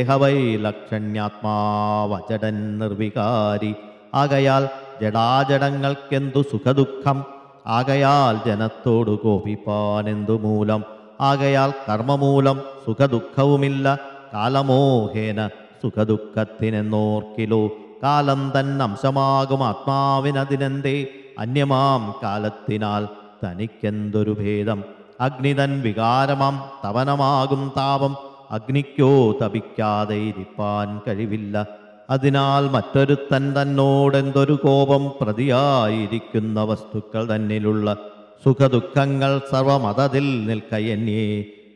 ദേഹവൈലക്ഷണ്യാത്മാവജടൻ നിർവികാരി ആകയാൽ ജഡാജടങ്ങൾക്കെന്തു സുഖദുഃഖം ആകയാൽ ജനത്തോടു കോപിപ്പാനെന്തു മൂലം ആകയാൽ കർമ്മമൂലം സുഖദുഃഖവുമില്ല കാലമോഹേന സുഖദുഃഖത്തിനെന്നോർക്കിലോ കാലം തന്നംശമാകും ആത്മാവിനതിനെന്തേ അന്യമാം കാലത്തിനാൽ തനിക്കെന്തൊരു ഭേദം അഗ്നിതൻ വികാരമാം തവനമാകും താപം അഗ്നിക്കോ തപിക്കാതെ ഇരിപ്പാൻ കഴിവില്ല അതിനാൽ മറ്റൊരുത്തൻ തന്നോടെന്തൊരു കോപം പ്രതിയായിരിക്കുന്ന വസ്തുക്കൾ തന്നിലുള്ള സുഖദുഃഖങ്ങൾ സർവമതതിൽ നിൽക്കയന്യേ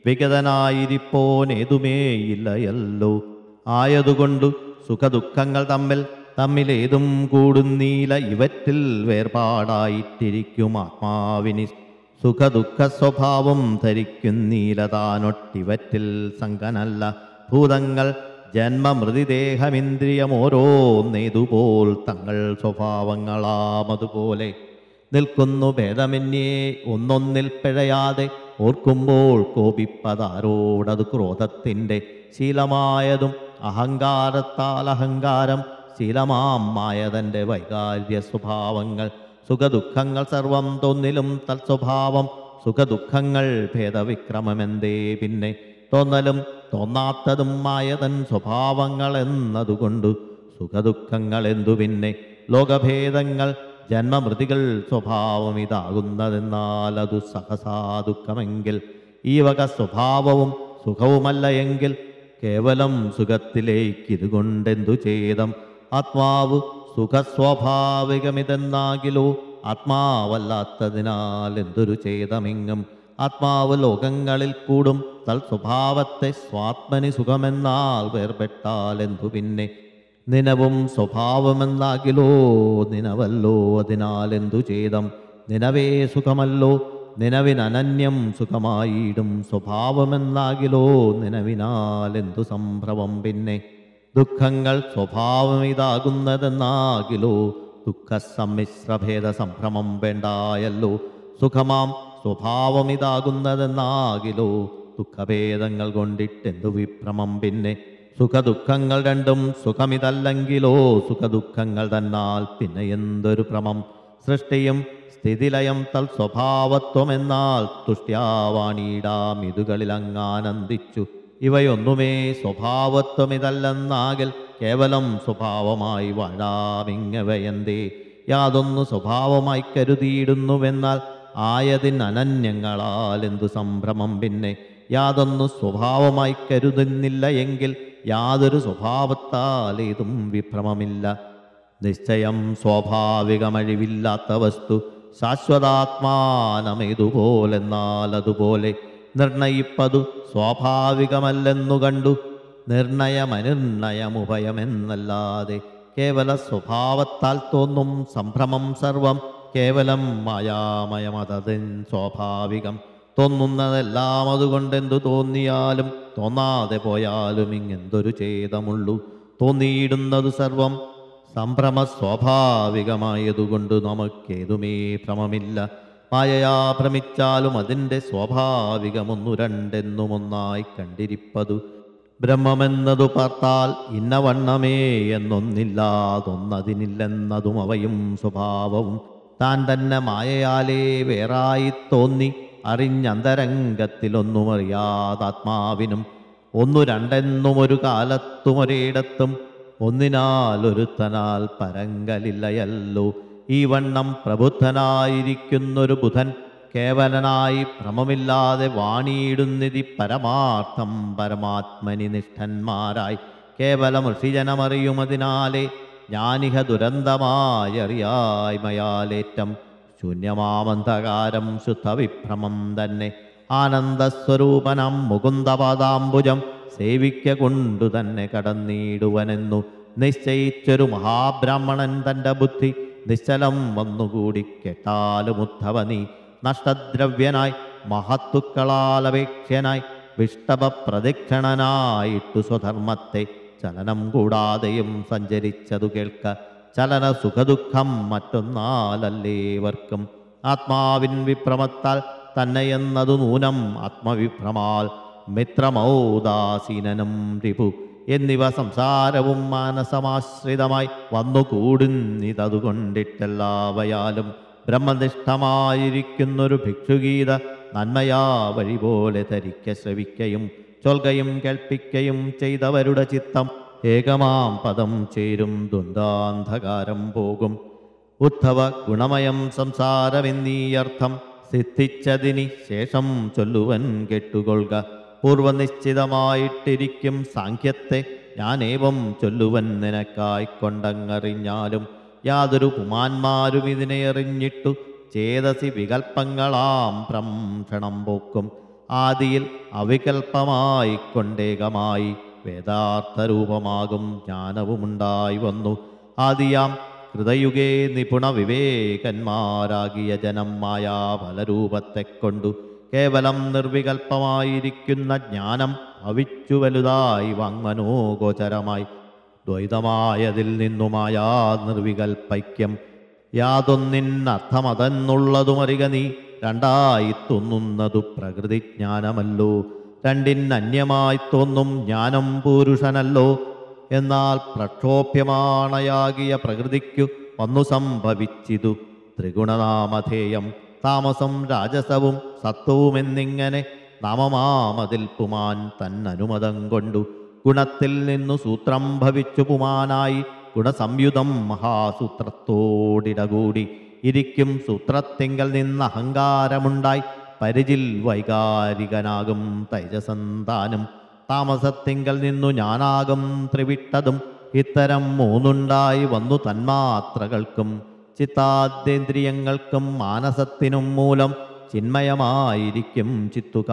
വിഗതനായിരിപ്പോനേതുമേയില്ലയല്ലോ ആയതുകൊണ്ടു സുഖദുഃഖങ്ങൾ തമ്മിൽ തമ്മിലേതും കൂടുന്നീല ഇവറ്റിൽ വേർപാടായിട്ടിരിക്കും ആത്മാവിനി സുഖദുഃഖ സ്വഭാവം ധരിക്കുന്നീല താനൊട്ടിവറ്റിൽ സംഗനല്ല ഭൂതങ്ങൾ ജന്മമൃതിദേഹമിന്ദ്രിയം ഓരോന്നേതുപോൽ തങ്ങൾ സ്വഭാവങ്ങളാമതുപോലെ നിൽക്കുന്നു ഭേദമന്യേ ഒന്നൊന്നിൽ പിഴയാതെ ഓർക്കുമ്പോൾ കോപിപ്പതാരോടത് ക്രോധത്തിൻ്റെ ശീലമായതും അഹങ്കാരത്താൽ അഹങ്കാരം ശീലമാം മായതൻ്റെ വൈകാര്യ സ്വഭാവങ്ങൾ സുഖദുഃഖങ്ങൾ സർവം തൊന്നിലും തത്സ്വഭാവം സുഖദുഃഖങ്ങൾ ഭേദവിക്രമമെന്തേ പിന്നെ തോന്നലും തോന്നാത്തതും മായതൻ സ്വഭാവങ്ങൾ എന്നതുകൊണ്ടു സുഖദുഃഖങ്ങൾ എന്തു പിന്നെ ലോകഭേദങ്ങൾ ജന്മമൃതികൾ സ്വഭാവം ഇതാകുന്നതെന്നാൽ അതു സഹസാ ദുഃഖമെങ്കിൽ ഈ വക സ്വഭാവവും സുഖവുമല്ല എങ്കിൽ കേവലം സുഖത്തിലേക്ക് ഇതുകൊണ്ടെന്തു ചെയ്തം ആത്മാവ് സുഖസ്വാഭാവികമിതെന്നാകിലോ ആത്മാവല്ലാത്തതിനാൽ എന്തൊരു ചെയ്തമിങ്ങും ആത്മാവ് ലോകങ്ങളിൽ കൂടും തൽ സ്വഭാവത്തെ സ്വാത്മനി സുഖമെന്നാൽ വേർപെട്ടാൽ എന്തു പിന്നെ നിനവും സ്വഭാവമെന്നാകിലോ നിനവല്ലോ അതിനാൽ എന്തു ചെയ്തം നിനവേ സുഖമല്ലോ നിനവിനനന്യം സുഖമായിടും സ്വഭാവമെന്നാകിലോ നിനവിനാൽ എന്തു സംഭ്രമം പിന്നെ ദുഃഖങ്ങൾ സ്വഭാവമിതാകുന്നതെന്നാകിലോ ദുഃഖസമ്മിശ്രഭേദ സംഭ്രമം വേണ്ടായല്ലോ സുഖമാം സ്വഭാവമിതാകുന്നതെന്നാകിലോ ദുഃഖഭേദങ്ങൾ കൊണ്ടിട്ടെന്തു വിഭ്രമം പിന്നെ സുഖദുഃഖങ്ങൾ രണ്ടും സുഖമിതല്ലെങ്കിലോ സുഖദുഃഖങ്ങൾ തന്നാൽ പിന്നെ എന്തൊരു ഭ്രമം സൃഷ്ടിയും സ്ഥിതിലയം തൽ സ്വഭാവത്വമെന്നാൽ തുഷ്ട്യാവാണിയിടാം ഇതുകളിലങ്ങാനന്ദിച്ചു ഇവയൊന്നുമേ സ്വഭാവത്വമിതല്ലെന്നാകിൽ കേവലം സ്വഭാവമായി വാഴാമിങ്ങവയന്തേ യാതൊന്നു സ്വഭാവമായി കരുതിയിടുന്നുവെന്നാൽ ആയതിനനന്യങ്ങളാൽ എന്തു സംഭ്രമം പിന്നെ യാതൊന്നു സ്വഭാവമായി കരുതുന്നില്ല എങ്കിൽ യാതൊരു സ്വഭാവത്താൽ ഏതും വിഭ്രമമില്ല നിശ്ചയം സ്വാഭാവികമഴിവില്ലാത്ത വസ്തു ശാശ്വതാത്മാനമേതുപോലെന്നാൽ അതുപോലെ നിർണയിപ്പതു സ്വാഭാവികമല്ലെന്നു കണ്ടു നിർണയമനിർണയമുഭയമെന്നല്ലാതെ കേവല സ്വഭാവത്താൽ തോന്നും സംഭ്രമം സർവം കേവലം മായാമയമതതിൻ സ്വാഭാവികം തോന്നുന്നതെല്ലാം അതുകൊണ്ടെന്തു തോന്നിയാലും തോന്നാതെ പോയാലും ഇങ്ങെന്തൊരു ഛേദമുള്ളൂ തോന്നിയിടുന്നതു സർവം സംഭ്രമ സ്വാഭാവികമായതുകൊണ്ട് നമുക്കേതുമേ ഭ്രമമില്ല മായയാ ഭ്രമിച്ചാലും അതിൻ്റെ സ്വാഭാവികമൊന്നു രണ്ടെന്നും ഒന്നായി കണ്ടിരിപ്പതു ബ്രഹ്മമെന്നതു പാർത്താൽ ഇന്നവണ്ണമേ എന്നൊന്നില്ലാതൊന്നതിനില്ലെന്നതും അവയും സ്വഭാവവും താൻ തന്നെ മായയാലേ വേറായി തോന്നി അറിഞ്ഞന്തരംഗത്തിലൊന്നും അറിയാതാത്മാവിനും ഒന്നു രണ്ടെന്നും ഒരു കാലത്തും ഒരിടത്തും ഒന്നിനാൽ ഒരുത്തനാൽ പരങ്കലില്ലയല്ലോ ഈ വണ്ണം പ്രബുദ്ധനായിരിക്കുന്നൊരു ബുധൻ കേവലനായി ഭ്രമമില്ലാതെ വാണിയിടുന്നിതി പരമാർത്ഥം പരമാത്മനി നിഷ്ഠന്മാരായി കേവലം ഋഷിജനമറിയുമതിനാലെ ജ്ഞാനിക ദുരന്തമായറിയായ്മയാലേറ്റം ശൂന്യമാമന്ധകാരം ശുദ്ധവിഭ്രമം തന്നെ ആനന്ദസ്വരൂപനം മുകുന്ദപാദാംബുജം സേവിക്ക കൊണ്ടു തന്നെ കടന്നിടുവനെന്നു നിശ്ചയിച്ചൊരു മഹാബ്രാഹ്മണൻ തൻ്റെ ബുദ്ധി നിശ്ചലം വന്നുകൂടി കേട്ടാലും ഉദ്ധവനീ നഷ്ടദ്രവ്യനായി മഹത്തുക്കളാലപേക്ഷ്യനായി വിഷ്ടഭ പ്രദക്ഷിണനായിട്ടു സ്വധർമ്മത്തെ ചലനം കൂടാതെയും സഞ്ചരിച്ചതു കേൾക്ക ചലന സുഖദുഃഖം മറ്റൊന്നാലല്ലേവർക്കും ആത്മാവിൻ വിഭ്രമത്താൽ തന്നെയെന്നതു നൂനം ആത്മവിഭ്രമാൽ മിത്രമൗദാസീനനും രിപു എന്നിവ സംസാരവും മാനസമാശ്രിതമായി വന്നുകൂടുന്നിതതുകൊണ്ടിട്ടെല്ലാവയാലും ബ്രഹ്മനിഷ്ഠമായിരിക്കുന്നൊരു ഭിക്ഷുഗീത നന്മയാ വഴി പോലെ ധരിക്ക ശ്രവിക്കയും ചൊൽകയും കേൾപ്പിക്കയും ചെയ്തവരുടെ ചിത്തം ഏകമാം പദം ചേരും ദ്വന്ദ്വാന്ധകാരം പോകും ഉദ്ധവ ഗുണമയം സംസാരമെന്നീയർത്ഥം സിദ്ധിച്ചതിനി ശേഷം ചൊല്ലുവൻ കെട്ടുകൊള്ളുക പൂർവനിശ്ചിതമായിട്ടിരിക്കും സാഖ്യത്തെ ഞാനേവം ചൊല്ലുവൻ നിനക്കായി കൊണ്ടങ്ങറിഞ്ഞാലും യാതൊരു പുമാന്മാരും ഇതിനെ എറിഞ്ഞിട്ടു ചേതസി വികൽപ്പങ്ങളാം ഭ്രംഷണം പോക്കും ആദിയിൽ അവികൽപ്പമായി കൊണ്ടേകമായി വേദാർത്ഥരൂപമാകും ജ്ഞാനവുമുണ്ടായി വന്നു ആദിയാം ഹൃദയുഗേ നിപുണ വിവേകന്മാരാകിയ ജനം മായാ ഫലരൂപത്തെ കൊണ്ടു കേവലം നിർവികൽപ്പമായിരിക്കുന്ന ജ്ഞാനം ഭവിച്ചു വലുതായി വാങ്മനോഗോചരമായി ദ്വൈതമായതിൽ നിന്നുമായാ നിർവികൽപ്പൈക്യം യാതൊന്നിനർത്ഥമതെന്നുള്ളതുമറിക നീ രണ്ടായി തോന്നുന്നതു പ്രകൃതിജ്ഞാനമല്ലോ രണ്ടിനന്യമായി തോന്നും ജ്ഞാനം പുരുഷനല്ലോ എന്നാൽ പ്രക്ഷോഭ്യമാണയാകിയ പ്രകൃതിക്കു വന്നു സംഭവിച്ചിതു ത്രിഗുണനാമധേയം താമസം രാജസവും സത്വവുമെന്നിങ്ങനെ നാമമാമതിൽ പുമാൻ തന്നനുമതം കൊണ്ടു ഗുണത്തിൽ നിന്നു സൂത്രം ഭവിച്ചു പുമാനായി ഗുണസംയുതം മഹാസൂത്രത്തോടിടകൂടി ഇരിക്കും സൂത്രത്തിങ്കൽ നിന്ന് അഹങ്കാരമുണ്ടായി പരിചിൽ വൈകാരികനാകും തൈജസന്താനും താമസത്തിങ്കൽ നിന്നു ഞാനാകും ത്രിവിട്ടതും ഇത്തരം മൂന്നുണ്ടായി വന്നു തന്മാത്രകൾക്കും ചിത്താദ്യേന്ദ്രിയങ്ങൾക്കും മാനസത്തിനും മൂലം ചിന്മയമായിരിക്കും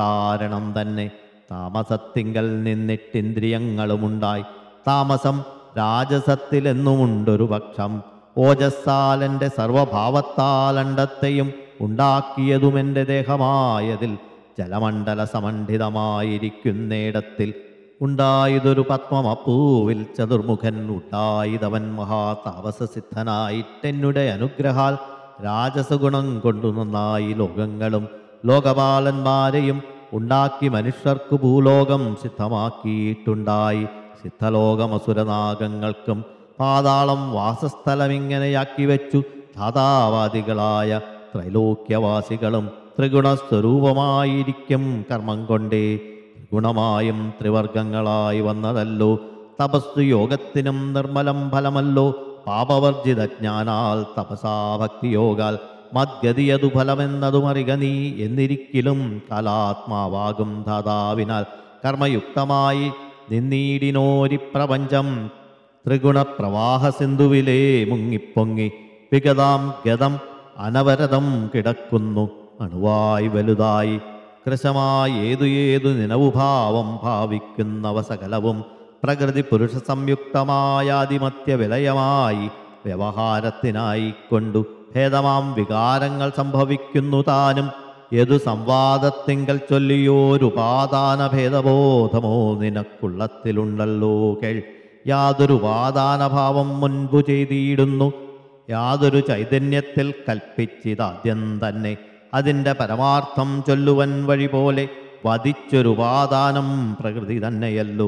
ചിത്തുകാരണം തന്നെ താമസത്തിങ്കൽ നിന്നിട്ടിന്ദ്രിയങ്ങളുമുണ്ടായി താമസം രാജസത്തിലെന്നുമുണ്ടൊരു പക്ഷം ഓജസ്സാലെൻ്റെ സർവഭാവത്താലണ്ടത്തെയും ഉണ്ടാക്കിയതുമെൻ്റെ ദേഹമായതിൽ ജലമണ്ഡല സമണ്ഡിതമായിരിക്കുന്നിടത്തിൽ ഉണ്ടായതൊരു പത്മമപ്പൂവിൽ ചതുർമുഖൻ ഉണ്ടായിതവൻ മഹാതാപസസിദ്ധനായിട്ടെന്നുടെ അനുഗ്രഹാൽ രാജസഗുണം കൊണ്ടു നന്നായി ലോകങ്ങളും ലോകപാലന്മാരെയും ഉണ്ടാക്കി മനുഷ്യർക്കു ഭൂലോകം സിദ്ധമാക്കിയിട്ടുണ്ടായി സിദ്ധലോകമസുരനാഗങ്ങൾക്കും പാതാളം വാസസ്ഥലമിങ്ങനെയാക്കി വെച്ചു ധാതാവാദികളായ ത്രൈലോക്യവാസികളും ത്രിഗുണസ്വരൂപമായിരിക്കും കർമ്മം കൊണ്ടേ ഗുണമായും ത്രിവർഗങ്ങളായി വന്നതല്ലോ തപസ്സു യോഗത്തിനും നിർമ്മലം ഫലമല്ലോ പാപവർജിത ജ്ഞാനാൽ തപസാ ഭക്തിയോഗാൽ മദ്ഗതിയതു ഫലമെന്നതുമറിക നീ എന്നിരിക്കലും കാലാത്മാവാകും ധാതാവിനാൽ കർമ്മയുക്തമായി നിന്നീടിനോരി പ്രപഞ്ചം ത്രിഗുണപ്രവാഹ സിന്ധുവിലേ മുങ്ങിപ്പൊങ്ങി വിഗതാം ഗതം അനവരതം കിടക്കുന്നു അണുവായി വലുതായി കൃശമായി ഏതു ഏതു നിനവുഭാവം ഭാവിക്കുന്നവ സകലവും പ്രകൃതി പുരുഷ സംയുക്തമായാതിമത്യ വിലയമായി വ്യവഹാരത്തിനായി കൊണ്ടു ഭേദമാം വികാരങ്ങൾ സംഭവിക്കുന്നു താനും ഏതു സംവാദത്തിങ്കൽ ചൊല്ലിയോരുപാദാന ഭേദബോധമോ നിനക്കുള്ളത്തിലുണ്ടല്ലോ കേൾ യാതൊരു ഉപാദാനഭാവം മുൻപു ചെയ്തിടുന്നു യാതൊരു ചൈതന്യത്തിൽ കൽപ്പിച്ചിതാദ്യം തന്നെ അതിൻ്റെ പരമാർത്ഥം ചൊല്ലുവൻ വഴി പോലെ വധിച്ചൊരുപാദാനം പ്രകൃതി തന്നെയല്ലോ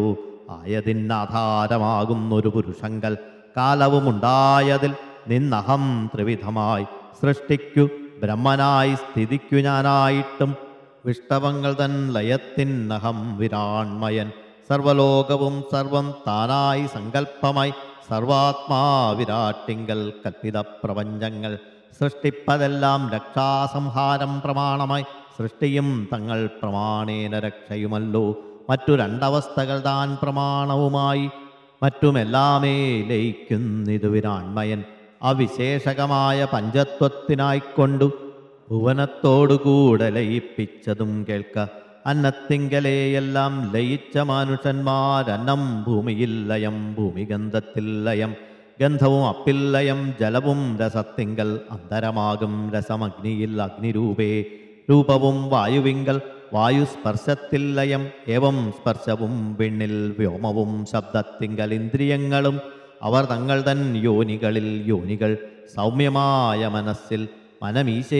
ആയതിനാധാരമാകുന്നൊരു പുരുഷങ്കൽ കാലവുമുണ്ടായതിൽ നിന്നഹം ത്രിവിധമായി സൃഷ്ടിക്കു ബ്രഹ്മനായി സ്ഥിതിക്കു ഞാനായിട്ടും വിഷ്ടവങ്ങൾ തൻ ലയത്തിനഹം വിരാൺമയൻ സർവലോകവും സർവം താനായി സങ്കല്പമായി സർവാത്മാ വിരാട്ടിങ്കൽ കൽപ്പിത പ്രപഞ്ചങ്ങൾ സൃഷ്ടിപ്പതെല്ലാം രക്ഷാസംഹാരം പ്രമാണമായി സൃഷ്ടിയും തങ്ങൾ പ്രമാണേന രക്ഷയുമല്ലോ മറ്റു രണ്ടവസ്ഥകൾ താൻ പ്രമാണവുമായി മറ്റുമെല്ലാമേ ലയിക്കുന്നിതു വിരാൺമയൻ അവിശേഷകമായ പഞ്ചത്വത്തിനായിക്കൊണ്ടു ഭുവനത്തോടുകൂടെ ലയിപ്പിച്ചതും കേൾക്ക അന്നത്തിങ്കലെയെല്ലാം ലയിച്ച മനുഷ്യന്മാരന്നം ഭൂമിയിൽ ലയം ഭൂമിഗന്ധത്തിൽ ലയം ഗന്ധവും അപ്പിൽ ലയം ജലവും രസത്തിങ്കൽ അന്തരമാകും രസമഗ്നിയിൽ അഗ്നിരൂപേ രൂപവും വായുവിങ്കൽ വായുസ്പർശത്തിൽ ലയം ഏവം സ്പർശവും വിണ്ണിൽ വ്യോമവും ശബ്ദത്തിങ്കൽ ഇന്ദ്രിയങ്ങളും അവർ തങ്ങൾ തൻ യോനികളിൽ യോനികൾ സൗമ്യമായ മനസ്സിൽ മനമീശേ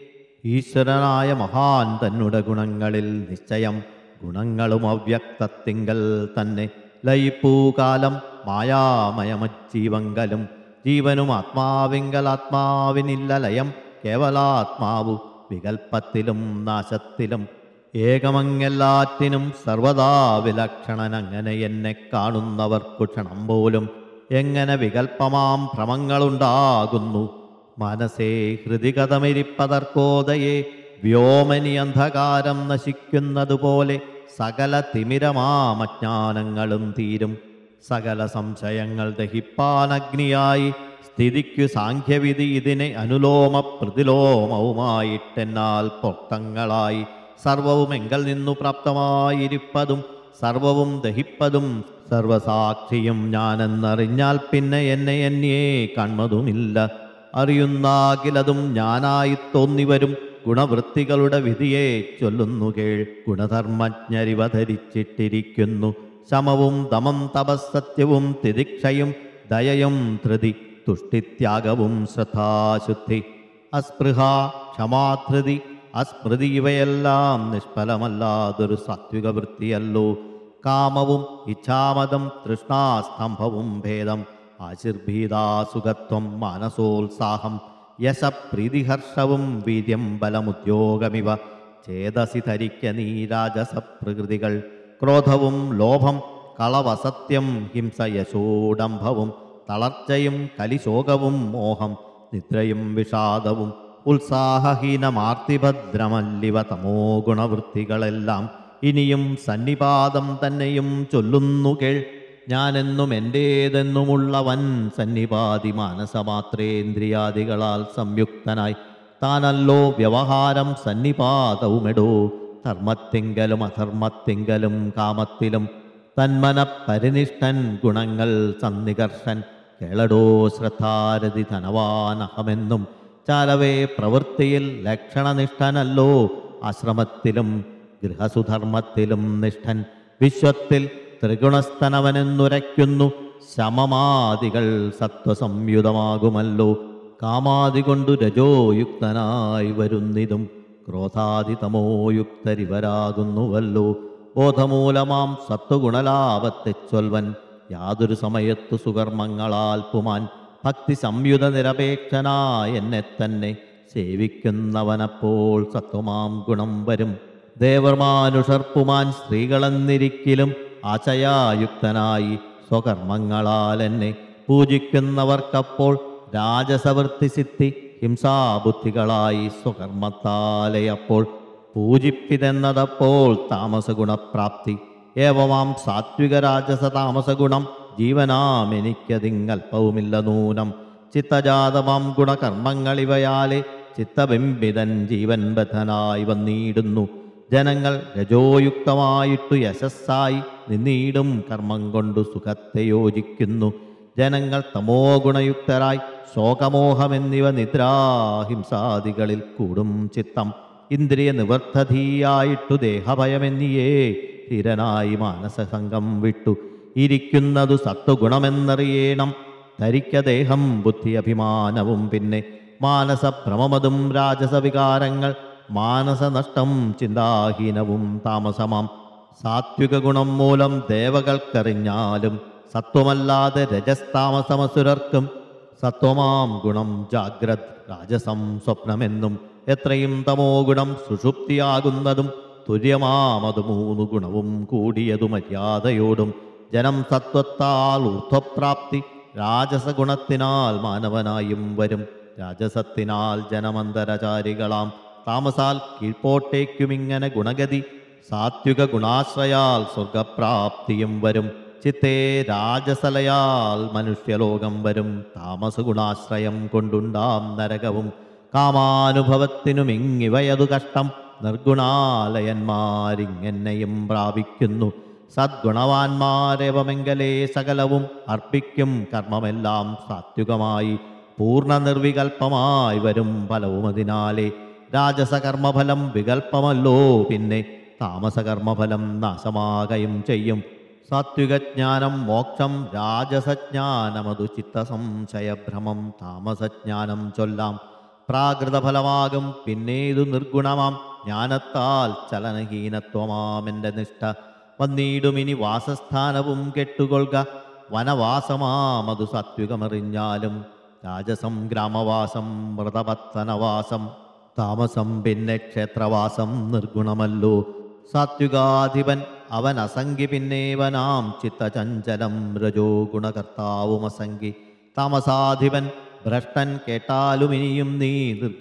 ഈശ്വരനായ മഹാൻ തന്നുടെ ഗുണങ്ങളിൽ നിശ്ചയം ഗുണങ്ങളും അവ്യക്തത്തിങ്കൽ തന്നെ ലയിപ്പൂകാലം മായാമയമജ്ജീവങ്കലും ജീവനും ആത്മാവിങ്കൽ ആത്മാവിനില്ല ലയം കേവലാത്മാവു വികൽപ്പത്തിലും നാശത്തിലും ഏകമങ്ങെല്ലാറ്റിനും സർവദാ വിലക്ഷണൻ അങ്ങനെ എന്നെ കാണുന്നവർക്കു ക്ഷണം പോലും എങ്ങനെ വികൽപ്പമാം ഭ്രമങ്ങളുണ്ടാകുന്നു മനസ്സേ ഹൃദികതമിരിപ്പതർക്കോദയെ വ്യോമനി അന്ധകാരം നശിക്കുന്നതുപോലെ സകല തിമിരമാമജ്ഞാനങ്ങളും തീരും സകല സംശയങ്ങൾ ദഹിപ്പാനഗ്നിയായി സ്ഥിതിക്കു സാഖ്യവിധി ഇതിനെ അനുലോമ പ്രതിലോമവുമായിട്ടെന്നാൽ പൊക്തങ്ങളായി സർവവും എങ്കൽ നിന്നു പ്രാപ്തമായിരിപ്പതും സർവവും ദഹിപ്പതും സർവസാക്ഷിയും ഞാനെന്നറിഞ്ഞാൽ പിന്നെ എന്നെ എന്നേ കൺമതുമില്ല അറിയുന്നാകിലതും ഞാനായി തോന്നിവരും ഗുണവൃത്തികളുടെ വിധിയെ ചൊല്ലുന്നു കേൾ ഗുണധർമ്മജ്ഞരിവധരിച്ചിട്ടിരിക്കുന്നു ശമവും ദമം തപസ്സത്യവും തിദിക്ഷയും ദയയും ധൃതി തുഷ്ടിത്യാഗവും ശ്രദ്ധാശുദ്ധി അസ്പൃഹ ക്ഷമാധൃതി അസ്മൃതി ഇവയെല്ലാം നിഷ്ഫലമല്ലാതൊരു സാത്വിക വൃത്തിയല്ലോ കാമവും ഇച്ഛാമതം തൃഷ്ണാസ്തംഭവും ഭേദം ആശിർഭീതാസുഖത്വം മാനസോത്സാഹം യശപ്രീതിഹർഷവും വീര്യം ബലമുദ്യോഗമിവ ചേതസി ധരിക്ക നീ രാജസപ്രകൃതികൾ ക്രോധവും ലോഭം കളവസത്യം ഹിംസ യശോഡംഭവും തളർച്ചയും കലിശോകവും മോഹം നിദ്രയും വിഷാദവും ഉത്സാഹഹീനമാർത്തിഭദ്രമല്ലിവ തമോ ഗുണവൃത്തികളെല്ലാം ഇനിയും സന്നിപാതം തന്നെയും ചൊല്ലുന്നു കേൾ ഞാനെന്നും എൻ്റേതെന്നുമുള്ളവൻ സന്നിപാതി മാനസമാത്രേന്ദ്രിയാദികളാൽ സംയുക്തനായി താനല്ലോ വ്യവഹാരം സന്നിപാതവുമെടോ ധർമ്മത്തിങ്കലും അധർമ്മത്തിങ്കലും കാമത്തിലും തന്മന പരിനിഷ്ഠൻ ഗുണങ്ങൾ സന്നികർഷൻ കേളടോ ശ്രദ്ധാരതി ധനവാനഹമെന്നും ചാലവേ പ്രവൃത്തിയിൽ ലക്ഷണനിഷ്ഠനല്ലോ ആശ്രമത്തിലും ഗൃഹസുധർമ്മത്തിലും നിഷ്ഠൻ വിശ്വത്തിൽ ത്രിഗുണസ്തനവനെന്നുരയ്ക്കുന്നു ശമമാദികൾ സത്വസംയുതമാകുമല്ലോ കാമാദി കൊണ്ടു രജോയുക്തനായി വരുന്നിതും ക്രോധാദിതമോയുക്തരിവരാകുന്നുവല്ലോ ബോധമൂലമാം സത്വഗുണലാഭത്തെ ചൊൽവൻ യാതൊരു സമയത്തു സുകർമ്മങ്ങളാൽ പുമാൻ ഭക്തി സംയുത നിരപേക്ഷനായ എന്നെ തന്നെ സേവിക്കുന്നവനപ്പോൾ സത്വമാം ഗുണം വരും ദേവർമാനുഷർപ്പുമാൻ സ്ത്രീകളെന്നിരിക്കലും ആശയായുക്തനായി സ്വകർമ്മങ്ങളാൽ എന്നെ പൂജിക്കുന്നവർക്കപ്പോൾ രാജസവൃത്തി സിദ്ധി ഹിംസാബുദ്ധികളായി സ്വകർമ്മത്താലെ അപ്പോൾ പൂജിപ്പിതെന്നതപ്പോൾ താമസഗുണപ്രാപ്തി ഏവമാം സാത്വിക രാജസ താമസഗുണം ജീവനാം എനിക്കതിങ്കൽപ്പവുമില്ല നൂനം ചിത്തജാതമാം ഗുണകർമ്മങ്ങളിവയാലെ ചിത്തബിംബിതൻ ജീവൻ ബദ്ധനായി വന്നിടുന്നു ജനങ്ങൾ രജോയുക്തമായിട്ടു യശസ്സായി നിന്നീടും കർമ്മം കൊണ്ടു സുഖത്തെ യോജിക്കുന്നു ജനങ്ങൾ തമോ ഗുണയുക്തരായി ശോകമോഹമെന്നിവ നിദ്രാഹിംസാദികളിൽ കൂടും ചിത്തം ഇന്ദ്രിയ നിവർത്തധീയായിട്ടു ദേഹഭയമെന്നിയേ ധീരനായി മാനസസംഗം വിട്ടു ഇരിക്കുന്നതു സത്വഗുണമെന്നറിയേണം ധരിക്ക ദേഹം ബുദ്ധി അഭിമാനവും പിന്നെ മാനസഭ്രമമതും രാജസവികാരങ്ങൾ മാനസനഷ്ടം ചിന്താഹീനവും താമസമാം സാത്വിക ഗുണം മൂലം ദേവകൾക്കറിഞ്ഞാലും സത്വമല്ലാതെ രജസ്താമസമസുരർക്കും സത്വമാം ഗുണം ജാഗ്രത് രാജസം സ്വപ്നമെന്നും എത്രയും തമോ ഗുണം സുഷുപ്തിയാകുന്നതും തുര്യമാമതു മൂന്നു ഗുണവും കൂടിയതു മര്യാദയോടും ജനം സത്വത്താൽ ഊർധ്വപ്രാപ്തി രാജസഗുണത്തിനാൽ മാനവനായും വരും രാജസത്തിനാൽ ജനമന്തരചാരികളാം താമസാൽ കീഴ്പോട്ടേക്കുമിങ്ങനെ ഗുണഗതി സാത്വിക ഗുണാശ്രയാൽ സ്വർഗപ്രാപ്തിയും വരും ചിത്തേ രാജസലയാൽ മനുഷ്യലോകം വരും താമസഗുണാശ്രയം കൊണ്ടുണ്ടാം നരകവും കാമാനുഭവത്തിനുമിങ്ങിവയതു കഷ്ടം നിർഗുണാലയന്മാരിങ്ങെന്നെയും പ്രാപിക്കുന്നു സദ്ഗുണവാന്മാരേവമെങ്കലേ സകലവും അർപ്പിക്കും കർമ്മമെല്ലാം സാത്വികമായി പൂർണ്ണ നിർവികൽപ്പമായി വരും ഫലവും അതിനാലെ രാജസകർമ്മഫലം വികൽപ്പമല്ലോ പിന്നെ താമസകർമ്മഫലം നാശമാകയും ചെയ്യും സാത്വികജ്ഞാനം മോക്ഷം രാജസജ്ഞാനമതു ചിത്തസംശയഭ്രമം താമസജ്ഞാനം ചൊല്ലാം പ്രാകൃതഫലമാകും പിന്നേതു നിർഗുണമാം ജ്ഞാനത്താൽ ചലനഹീനത്വമാമെൻ്റെ നിഷ്ഠ വന്നീടുമിനി വാസസ്ഥാനവും കെട്ടുകൊള്ളുക വനവാസമാമതു സാത്വികമറിഞ്ഞാലും രാജസം ഗ്രാമവാസം വ്രതപത്തനവാസം താമസം പിന്നെ ക്ഷേത്രവാസം നിർഗുണമല്ലോ സാത്വികാധിപൻ അവൻ അസംഗി പിന്നേവനാം ചിത്തചഞ്ചലം രജോ ഗുണകർത്താവും അസംഗി താമസാധിപൻ ഭ്രഷ്ടൻ കേട്ടാലും ഇനിയും നീ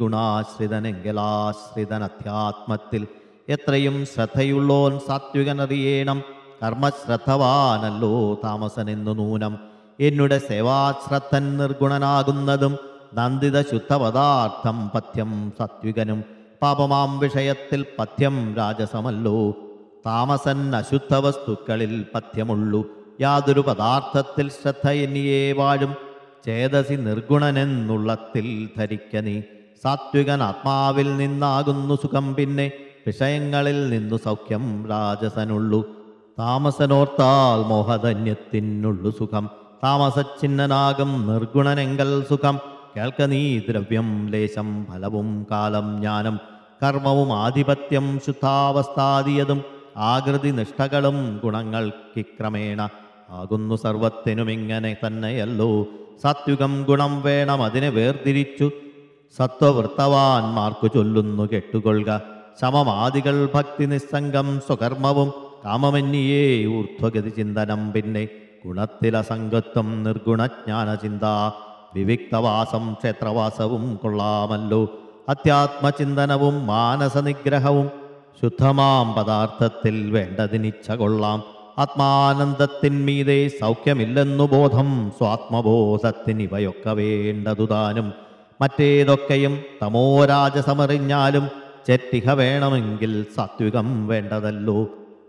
നിർഗുണാശ്രിതനെങ്കിലാശ്രിതൻ അധ്യാത്മത്തിൽ എത്രയും ശ്രദ്ധയുള്ളോൻ സാത്വികനറിയേണം കർമ്മശ്രദ്ധവാനല്ലോ താമസനെന്നു നൂനം എന്നുടെ സേവാശ്രദ്ധൻ നിർഗുണനാകുന്നതും നന്ദിത ശുദ്ധപദാർത്ഥം പഥ്യം സാത്വികനും പാപമാം വിഷയത്തിൽ പഥ്യം രാജസമല്ലോ താമസൻ അശുദ്ധ വസ്തുക്കളിൽ പഥ്യമുള്ളൂ യാതൊരു പദാർത്ഥത്തിൽ ശ്രദ്ധ എന്നിയേ വാഴും ചേതസി നിർഗുണനെന്നുള്ളത്തിൽ ധരിക്ക നീ സാത്വികൻ ആത്മാവിൽ നിന്നാകുന്നു സുഖം പിന്നെ വിഷയങ്ങളിൽ നിന്നു സൗഖ്യം രാജസനുള്ളു താമസനോർത്താൽ മോഹധന്യത്തിനുള്ളു സുഖം താമസച്ചിഹ്നനാകും നിർഗുണനെങ്കൽ സുഖം കേൾക്ക നീ ദ്രവ്യം ലേശം ഫലവും കാലം ജ്ഞാനം കർമ്മവും ആധിപത്യം ശുദ്ധാവസ്ഥാദിയതും ആകൃതി നിഷ്ഠകളും ഗുണങ്ങൾക്കിക്രമേണ ആകുന്നു സർവത്തിനുമിങ്ങനെ തന്നെയല്ലോ സാത്വികം ഗുണം വേണം അതിനെ വേർതിരിച്ചു സത്വവൃത്തവാന്മാർക്കു ചൊല്ലുന്നു കെട്ടുകൊള്ളുക ശമമാദികൾ ഭക്തി നിസ്സംഗം സ്വകർമ്മവും കാമമന്യേ ഊർധ്വഗതി ചിന്തനം പിന്നെ ഗുണത്തിലസംഗത്വം നിർഗുണജ്ഞാന ചിന്ത വിവിക്തവാസം ക്ഷേത്രവാസവും കൊള്ളാമല്ലോ അത്യാത്മചിന്തനവും മാനസനിഗ്രഹവും ശുദ്ധമാം പദാർത്ഥത്തിൽ വേണ്ടതിനിച്ഛ കൊള്ളാം ആത്മാനന്ദത്തിന്മീതെ സൗഖ്യമില്ലെന്നു ബോധം സ്വാത്മബോധത്തിന് ഇവയൊക്കെ വേണ്ടതു താനും മറ്റേതൊക്കെയും തമോരാജസമറിഞ്ഞാലും ചെറ്റിഹ വേണമെങ്കിൽ സാത്വികം വേണ്ടതല്ലോ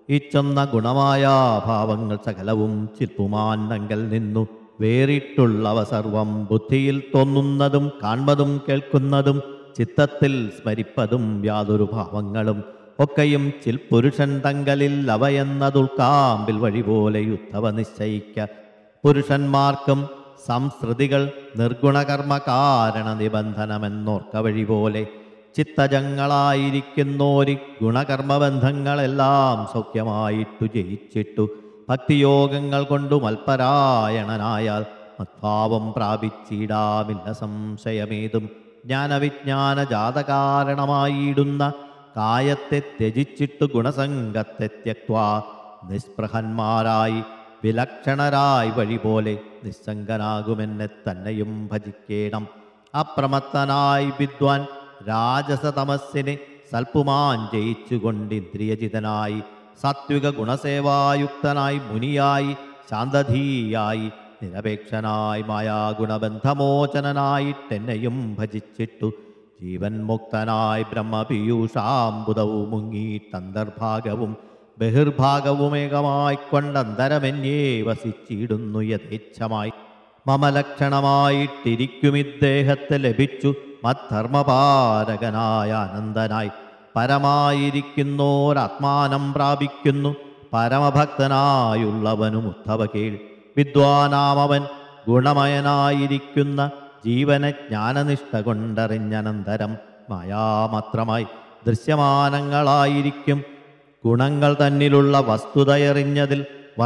ഇച്ചൊന്ന ഗുണമായ ഭാവങ്ങൾ സകലവും ചിൽപ്പുമാന്നങ്കൽ നിന്നു വേറിട്ടുള്ളവ സർവം ബുദ്ധിയിൽ തോന്നുന്നതും കാൺമതും കേൾക്കുന്നതും ചിത്തത്തിൽ സ്മരിപ്പതും യാതൊരു ഭാവങ്ങളും ഒക്കെയും ചിൽപുരുഷൻ തങ്കലിൽ അവയെന്നതുൾക്കാമ്പിൽ വഴി പോലെ യുദ്ധവ നിശ്ചയിക്ക പുരുഷന്മാർക്കും സംസ്കൃതികൾ നിർഗുണകർമ്മ കാരണ നിബന്ധനമെന്നോർക്ക വഴി പോലെ ചിത്തജങ്ങളായിരിക്കുന്നോരി ഗുണകർമ്മബന്ധങ്ങളെല്ലാം സൗഖ്യമായിട്ടു ജയിച്ചിട്ടു ഭക്തിയോഗങ്ങൾ കൊണ്ടു മൽപരായണനായാൽ മത്ഭാവം പ്രാപിച്ചിടാമില്ല സംശയമേതും ജ്ഞാനവിജ്ഞാന ജാതകാരണമായിടുന്ന കായത്തെ ത്യജിച്ചിട്ടു ഗുണസംഗത്തെ ത്യക്വാ നിസ്പൃഹന്മാരായി വിലക്ഷണരായി വഴി പോലെ നിസ്സംഗനാകുമെന്നെ തന്നെയും ഭജിക്കേണം അപ്രമത്തനായി വിദ്വാൻ രാജസതമസ്സിനെ സൽപ്പുമാൻ ജയിച്ചുകൊണ്ട് ഇന്ദ്രിയജിതനായി സാത്വിക ഗുണസേവായുക്തനായി മുനിയായി ശാന്തധീയായി നിരപേക്ഷനായി മായാഗുണബന്ധമോചനനായിട്ടെന്നെയും ഭജിച്ചിട്ടു ജീവൻ മുക്തനായി ബ്രഹ്മപീയൂഷാംബുദവും മുങ്ങിയിട്ടന്തർഭാഗവും ബഹിർഭാഗവുമേകമായി കൊണ്ടന്തരമെന്നേ വസിച്ചിടുന്നു യഥേച്ഛമായി മമ ലക്ഷണമായിട്ടിരിക്കുമിദ്ദേഹത്തെ ലഭിച്ചു മദ്ധർമ്മപാരകനായ അനന്തനായി പരമായിരിക്കുന്നോരാത്മാനം പ്രാപിക്കുന്നു പരമഭക്തനായുള്ളവനും ഉദ്ധവ കീഴ് വിദ്വാനാമവൻ ഗുണമയനായിരിക്കുന്ന ജീവനെ ജ്ഞാനനിഷ്ഠ കൊണ്ടറിഞ്ഞനന്തരം മായാമാത്രമായി ദൃശ്യമാനങ്ങളായിരിക്കും ഗുണങ്ങൾ തന്നിലുള്ള വസ്തുതയറിഞ്ഞതിൽ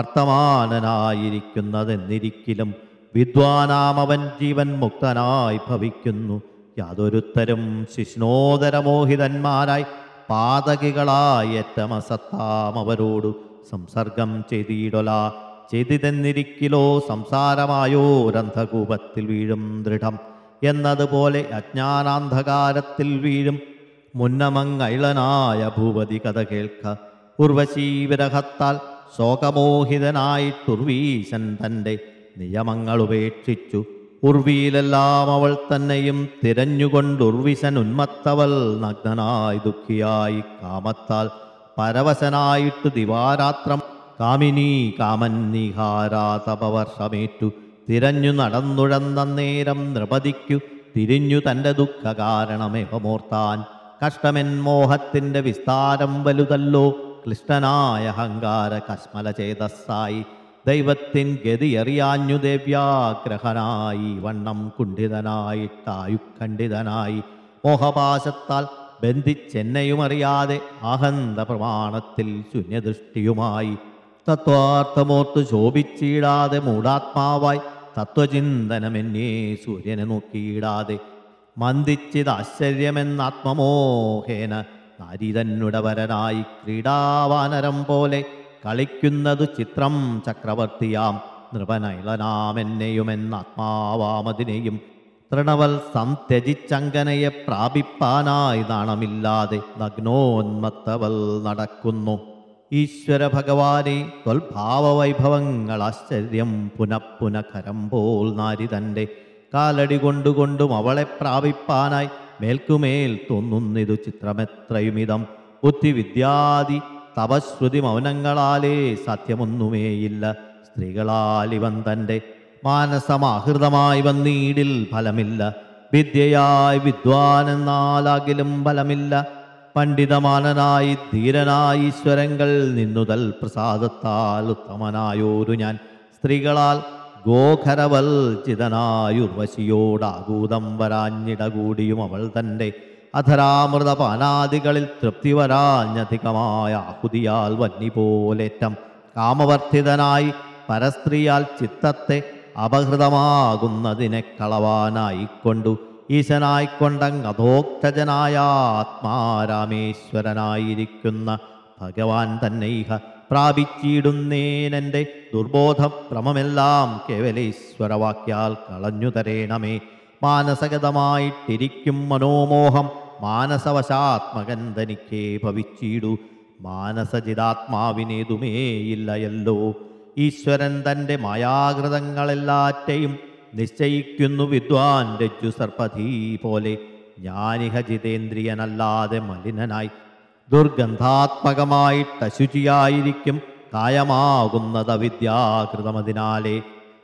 വർത്തമാനനായിരിക്കുന്നതെന്നിരിക്കലും വിദ്വാനാമവൻ ജീവൻ മുക്തനായി ഭവിക്കുന്നു യാതൊരുത്തരും ശിഷ്ണോദരമോഹിതന്മാരായി പാതകികളായി ഏറ്റമസത്താം അവരോടു സംസർഗം ചെയ്തിടൊല ചെയ്തിതെന്നിരിക്കിലോ സംസാരമായോരന്ധകൂപത്തിൽ വീഴും ദൃഢം എന്നതുപോലെ അജ്ഞാനാന്ധകാരത്തിൽ വീഴും മുന്നമങ്ങൈളനായ ഭൂപതി കഥ കേൾക്ക ഉർവശീവിരഹത്താൽ ശോകമോഹിതനായിട്ടുർവീശൻ തൻ്റെ നിയമങ്ങൾ ഉപേക്ഷിച്ചു ഉർവിയിലെല്ലാം അവൾ തന്നെയും തിരഞ്ഞുകൊണ്ടുർവിശൻ ഉന്മത്തവൾ നഗ്നനായി ദുഃഖിയായി കാമത്താൽ പരവശനായിട്ടു ദിവാരാത്രം കാമിനി കാമൻ നിഹാരാതപവർഷമേറ്റു തിരഞ്ഞു നടന്നുഴന്നേരം നൃപതിക്കു തിരിഞ്ഞു തൻ്റെ ദുഃഖ കാരണമേവമോർത്താൻ കഷ്ടമെൻ മോഹത്തിൻ്റെ വിസ്താരം വലുതല്ലോ ക്ലിഷ്ടനായ അഹങ്കാര കശ്മല ചേതസ്സായി ദൈവത്തിൻ ഗതിയറിയാഞ്ഞു ദേവ്യാഗ്രഹനായി വണ്ണം കുണ്ഠിതനായിട്ടായുഖണ്ഡിതനായി മോഹപാശത്താൽ ബന്ധിച്ചെന്നെയുമറിയാതെ ആഹന്ത പ്രമാണത്തിൽ ശൂന്യദൃഷ്ടിയുമായി തത്വാർത്ഥമോർത്ത് ശോഭിച്ചിടാതെ മൂഢാത്മാവായി തത്വചിന്തനമെന്നേ സൂര്യനെ നോക്കിയിടാതെ മന്ദിച്ചിതാശ്ചര്യമെന്നാത്മമോഹേന നാരിതന്നുടവരനായി ക്രീഡാവാനരം പോലെ കളിക്കുന്നതു ചിത്രം ചക്രവർത്തിയാം നൃപനൈളനാമെന്നെയുമെന്നാത്മാവാമതിനെയും തൃണവൽ സംത്യജിച്ചങ്കനയെ പ്രാപിപ്പാനായി നാണമില്ലാതെ നഗ്നോന്മത്തവൽ നടക്കുന്നു ഈശ്വര ഭഗവാനെ ത്വൽഭാവവൈഭവങ്ങൾ ആശ്ചര്യം പുനഃപുനഃഖരം പോൽ നാരിതൻ്റെ കാലടി കൊണ്ടുകൊണ്ടും അവളെ പ്രാപിപ്പാനായി മേൽക്കുമേൽ തോന്നുന്നിതു ചിത്രമെത്രയുമിതം ബുദ്ധിവിദ്യാദി തപശ്രുതി മൗനങ്ങളാലേ സാധ്യമൊന്നുമേയില്ല സ്ത്രീകളാൽ ഇവൻ തൻ്റെ മാനസമാഹൃതമായി വന്നീടിൽ ഫലമില്ല വിദ്യയായി വിദ്വാനെന്നാലാകിലും ഫലമില്ല പണ്ഡിതമാനനായി ധീരനായി ഈശ്വരങ്ങൾ നിന്നുതൽ പ്രസാദത്താൽ ഉത്തമനായോരു ഞാൻ സ്ത്രീകളാൽ ഗോഖരവൽചിതനായുർവശിയോടാകൂതം വരാഞ്ഞിടകൂടിയും അവൾ തൻ്റെ അധരാമൃതപാനാദികളിൽ തൃപ്തി വരാഞ്ഞധികമായ ആഹുതിയാൽ വന്നി പോലേറ്റം കാമവർദ്ധിതനായി പരസ്ത്രീയാൽ ചിത്തത്തെ അപഹൃതമാകുന്നതിനെ കളവാനായിക്കൊണ്ടു ഈശനായിക്കൊണ്ടങ്ങധോക്തജനായ ആത്മാരാമേശ്വരനായിരിക്കുന്ന ഭഗവാൻ തന്നെ ഇഹ പ്രാപിച്ചിടുന്നേനെൻ്റെ ദുർബോധഭ്രമമെല്ലാം കേവലേശ്വരവാക്യാൽ കളഞ്ഞു തരേണമേ മാനസഗതമായിട്ടിരിക്കും മനോമോഹം മാനസവശാത്മകൻ തനിക്കേ ഭവിച്ചിടു മാനസജിതാത്മാവിനേതുമേയില്ലയല്ലോ ഈശ്വരൻ തൻ്റെ മായാകൃതങ്ങളെല്ലാറ്റയും നിശ്ചയിക്കുന്നു വിദ്വാൻ രജ്ജു സർപ്പധീ പോലെ ജ്ഞാനിഹ ജിതേന്ദ്രിയനല്ലാതെ മലിനനായി ദുർഗന്ധാത്മകമായിട്ട് അശുചിയായിരിക്കും കായമാകുന്നത് വിദ്യാകൃതമതിനാലേ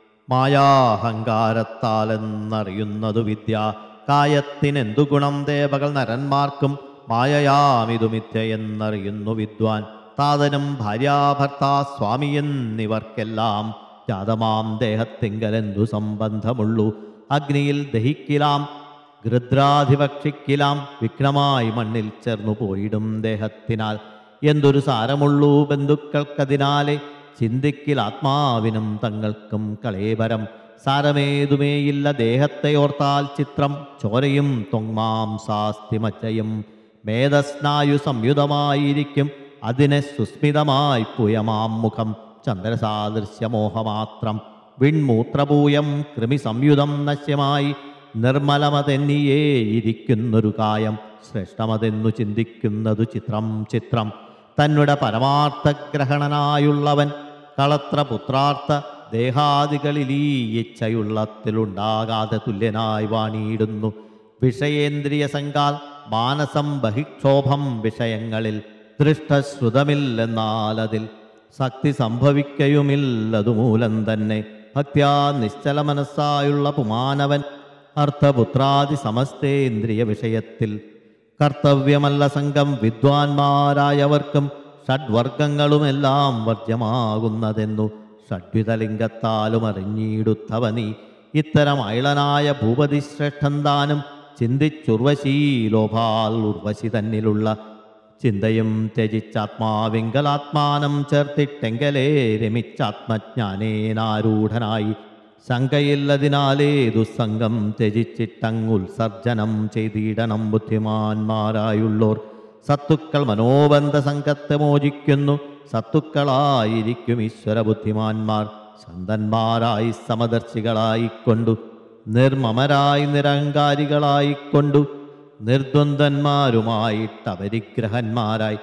മായാഹങ്കാരത്താലെന്നറിയുന്നതു വിദ്യ കായത്തിനെന്തു ഗുണം ദേവകൾ നരന്മാർക്കും മായയാമിതു മിഥ്യയെന്നറിയുന്നു വിദ്വാൻ താതനും ഭാര്യാഭർത്താ സ്വാമി എന്നിവർക്കെല്ലാം ജാതമാം ദേഹത്തിങ്കലെന്തു സംബന്ധമുള്ളൂ അഗ്നിയിൽ ദഹിക്കിലാം ഗൃദ്രാധിഭക്ഷിക്കിലാം വിഘ്നമായി മണ്ണിൽ ചേർന്നു പോയിടും ദേഹത്തിനാൽ എന്തൊരു സാരമുള്ളൂ ബന്ധുക്കൾക്കതിനാലെ ചിന്തിക്കിൽ ആത്മാവിനും തങ്ങൾക്കും കളേബരം സാരമേതുമേയില്ല ദേഹത്തെ ഓർത്താൽ ചിത്രം ചോരയും തൊങ്മാംസാസ്തിമച്ചയും മേധസ്നായു സംയുതമായിരിക്കും അതിനെ സുസ്മിതമായി പുയമാം മുഖം ചന്ദ്രസാദൃശ്യമോഹമാത്രം വിൺമൂത്രപൂയം കൃമി സംയുതം നശ്യമായി നിർമ്മലമതെന്നിയേ ഇരിക്കുന്നൊരു കായം ശ്രേഷ്ഠമതെന്നു ചിന്തിക്കുന്നതു ചിത്രം ചിത്രം തന്നുടെ പരമാർത്ഥഗ്രഹണനായുള്ളവൻ കളത്ര പുത്രാർത്ഥ ദേഹാദികളിൽ ഈ ഇച്ഛയുള്ളത്തിലുണ്ടാകാതെ തുല്യനായി വാണിയിടുന്നു വിഷയേന്ദ്രിയ സംഘാൽ മാനസം ബഹിക്ഷോഭം വിഷയങ്ങളിൽ ദൃഷ്ടശ്രുതമില്ലെന്നാൽ അതിൽ ശക്തി സംഭവിക്കയുമില്ലതുമൂലം തന്നെ ഭക്ത്യാ നിശ്ചല മനസ്സായുള്ള പുമാനവൻ അർത്ഥപുത്രാദി സമസ്തേന്ദ്രിയ വിഷയത്തിൽ കർത്തവ്യമല്ല സംഘം വിദ്വാൻമാരായവർക്കും ഷഡ്വർഗങ്ങളുമെല്ലാം വർജ്യമാകുന്നതെന്നു ഷഡ്വിതലിംഗത്താലും അറിഞ്ഞിടുത്തവനീ ഇത്തരം അയളനായ ഭൂപതി ശ്രേഷ്ഠൻ താനും ചിന്തിച്ചുർവശീലോഭാൽ ഉർവശി തന്നിലുള്ള ചിന്തയും ത്യജിച്ചാത്മാവിങ്കലാത്മാനം ചേർത്തിട്ടെങ്കലേ രമിച്ചാത്മജ്ഞാനേനാരൂഢനായി ശങ്കയില്ലതിനാലേ ദുസ്സംഗം ത്യജിച്ചിട്ടങ്ങുത്സർജനം ചെയ്തിടണം ബുദ്ധിമാന്മാരായുള്ളോർ സത്തുക്കൾ മനോബന്ധ സംഘത്തെ മോചിക്കുന്നു സത്തുക്കളായിരിക്കും ഈശ്വര ബുദ്ധിമാന്മാർ സന്തന്മാരായി സമദർശികളായിക്കൊണ്ടു നിർമ്മമരായി നിരങ്കാരികളായിക്കൊണ്ടു നിർദ്വന്ദ്വന്മാരുമായിട്ട് അപരിഗ്രഹന്മാരായി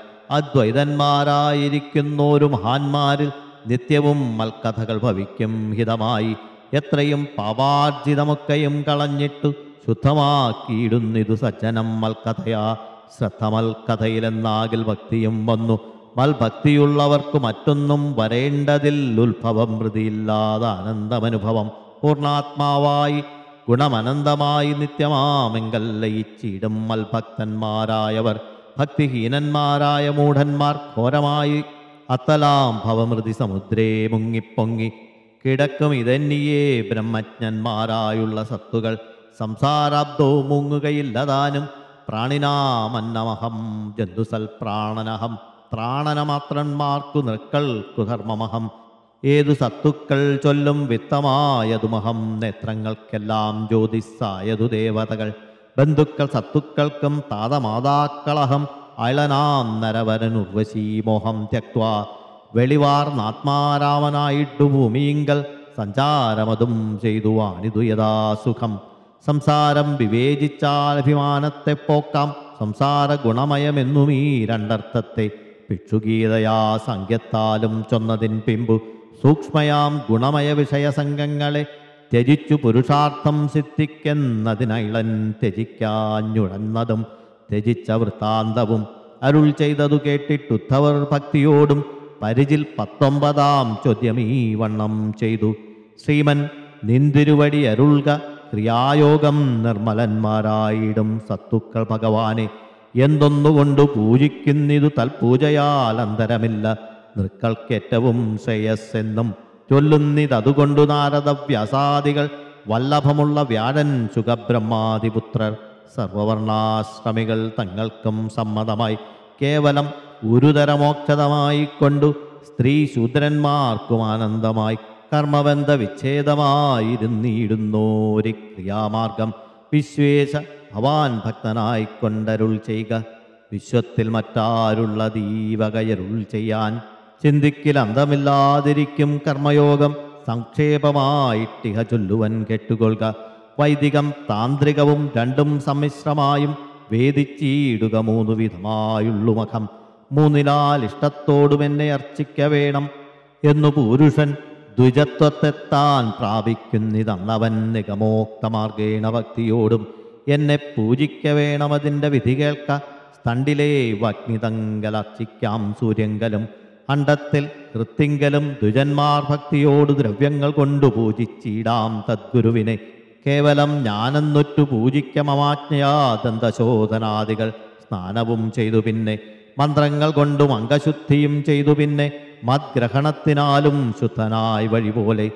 അദ്വൈതന്മാരായിരിക്കുന്നോരു മഹാന്മാരിൽ നിത്യവും മൽക്കഥകൾ ഭവിക്കും ഹിതമായി എത്രയും പാപാർജിതമൊക്കെയും കളഞ്ഞിട്ടു ശുദ്ധമാക്കിയിടുന്നിതു സജ്ജനം മൽക്കഥയാ ശ്രദ്ധ മൽക്കഥയിലെന്നാകിൽ ഭക്തിയും വന്നു മൽഭക്തിയുള്ളവർക്കു മറ്റൊന്നും വരേണ്ടതിൽ ഉത്ഭവം മൃതിയില്ലാതെ ആനന്ദമനുഭവം പൂർണാത്മാവായി ഗുണമനന്തമായി നിത്യമാമെങ്കൽ ലയിച്ചിടും മൽഭക്തന്മാരായവർ ഭക്തിഹീനന്മാരായ മൂഢന്മാർ ഘോരമായി അത്തലാം ഭവമൃതി സമുദ്രേ മുങ്ങിപ്പൊങ്ങി കിടക്കും ഇതന്നിയേ ബ്രഹ്മജ്ഞന്മാരായുള്ള സത്തുകൾ സംസാരാബ്ദോ മുങ്ങുകയില്ലതാനും പ്രാണിനാമന്നമഹം ജന്തുസൽ പ്രാണനഹം പ്രാണനമാത്രന്മാർക്കു നൃക്കൾക്കു ധർമ്മമഹം ഏതു സത്തുക്കൾ ചൊല്ലും വിത്തമായതുമഹം നേത്രങ്ങൾക്കെല്ലാം ജ്യോതിസായതു ദേവതകൾ ബന്ധുക്കൾ സത്തുക്കൾക്കും താതമാതാക്കളഹം അയളനാം നരവരനുർവശീ മോഹം ത്യക്വാ വെളിവാർന്നാത്മാരാമനായിട്ടു ഭൂമിയിങ്കൽ സഞ്ചാരമതും ചെയ്തു വാണിതു യഥാ സുഖം സംസാരം വിവേചിച്ചാൽ അഭിമാനത്തെ പോക്കാം സംസാര ഗുണമയമെന്നും ഈ രണ്ടർത്ഥത്തെ ഭിക്ഷുഗീതയാ സംഖ്യത്താലും ചൊന്നതിൻ പിമ്പു സൂക്ഷ്മയാം ഗുണമയ വിഷയസംഘങ്ങളെ ത്യജിച്ചു പുരുഷാർത്ഥം സിദ്ധിക്കെന്നതിനൈളൻ ത്യജിക്കാഞ്ഞുഴന്നതും ത്യജിച്ച വൃത്താന്തവും അരുൾ ചെയ്തതു കേട്ടിട്ടുദ്ധവർ ഭക്തിയോടും പരിചിൽ പത്തൊമ്പതാം ചോദ്യം ഈ വണ്ണം ചെയ്തു ശ്രീമൻ നിന്തിരുവടി അരുൾക ക്രിയായോഗം നിർമ്മലന്മാരായിടും സത്തുക്കൾ ഭഗവാനെ എന്തൊന്നുകൊണ്ടു പൂജിക്കുന്നിതു തൽപൂജയാൽ അന്തരമില്ല നൃക്കൾക്കേറ്റവും ശ്രേയസ്സെന്നും ചൊല്ലുന്നിതതുകൊണ്ടു നാരദവ്യാസാദികൾ വല്ലഭമുള്ള വ്യാഴൻ സുഖബ്രഹ്മാദിപുത്രർ സർവവർണാശ്രമികൾ തങ്ങൾക്കും സമ്മതമായി കേവലം ഗുരുതരമോക്ഷതമായി കൊണ്ടു സ്ത്രീ ശൂദ്രന്മാർക്കും ആനന്ദമായി കർമ്മബന്ധ വിച്ഛേദമായിരുന്നിടുന്നോരി ക്രിയാമാർഗം വിശ്വേശ ഭവാൻ ഭക്തനായി കൊണ്ടരുൾ ചെയ്യുക വിശ്വത്തിൽ മറ്റാരുള്ള ദീവകയരുൾ ചെയ്യാൻ ചിന്തിക്കിൽ അന്തമില്ലാതിരിക്കും കർമ്മയോഗം സംക്ഷേപമായിട്ടിഹ ചൊല്ലുവൻ കെട്ടുകൊള്ളുക വൈദികം താന്ത്രികവും രണ്ടും സമ്മിശ്രമായും വേദിച്ചീടുക മൂന്നു വിധമായുള്ളു മഖം മൂന്നിനാൽ ഇഷ്ടത്തോടും എന്നെ അർച്ചിക്ക വേണം എന്നു പുരുഷൻ ദ്വിജത്വത്തെത്താൻ പ്രാപിക്കുന്നിതന്നവൻ നിഗമോക്തമാർഗേണ ഭക്തിയോടും എന്നെ പൂജിക്ക വേണമതിൻ്റെ വിധി കേൾക്ക സ്തണ്ടിലെ വഗ്നിതങ്കലർച്ചിക്കാം സൂര്യങ്കലും അണ്ടത്തിൽ കൃത്തിങ്കലും ദുജന്മാർ ഭക്തിയോട് ദ്രവ്യങ്ങൾ കൊണ്ടു പൂജിച്ചിടാം തദ്ഗുരുവിനെ കേവലം ജ്ഞാനെന്നൊറ്റു പൂജിക്കമമാജ്ഞയാ ദന്തശോധനാദികൾ സ്നാനവും ചെയ്തു പിന്നെ മന്ത്രങ്ങൾ കൊണ്ടും അംഗശുദ്ധിയും ചെയ്തു പിന്നെ മദ്ഗ്രഹണത്തിനാലും ശുദ്ധനായി വഴി പോലെ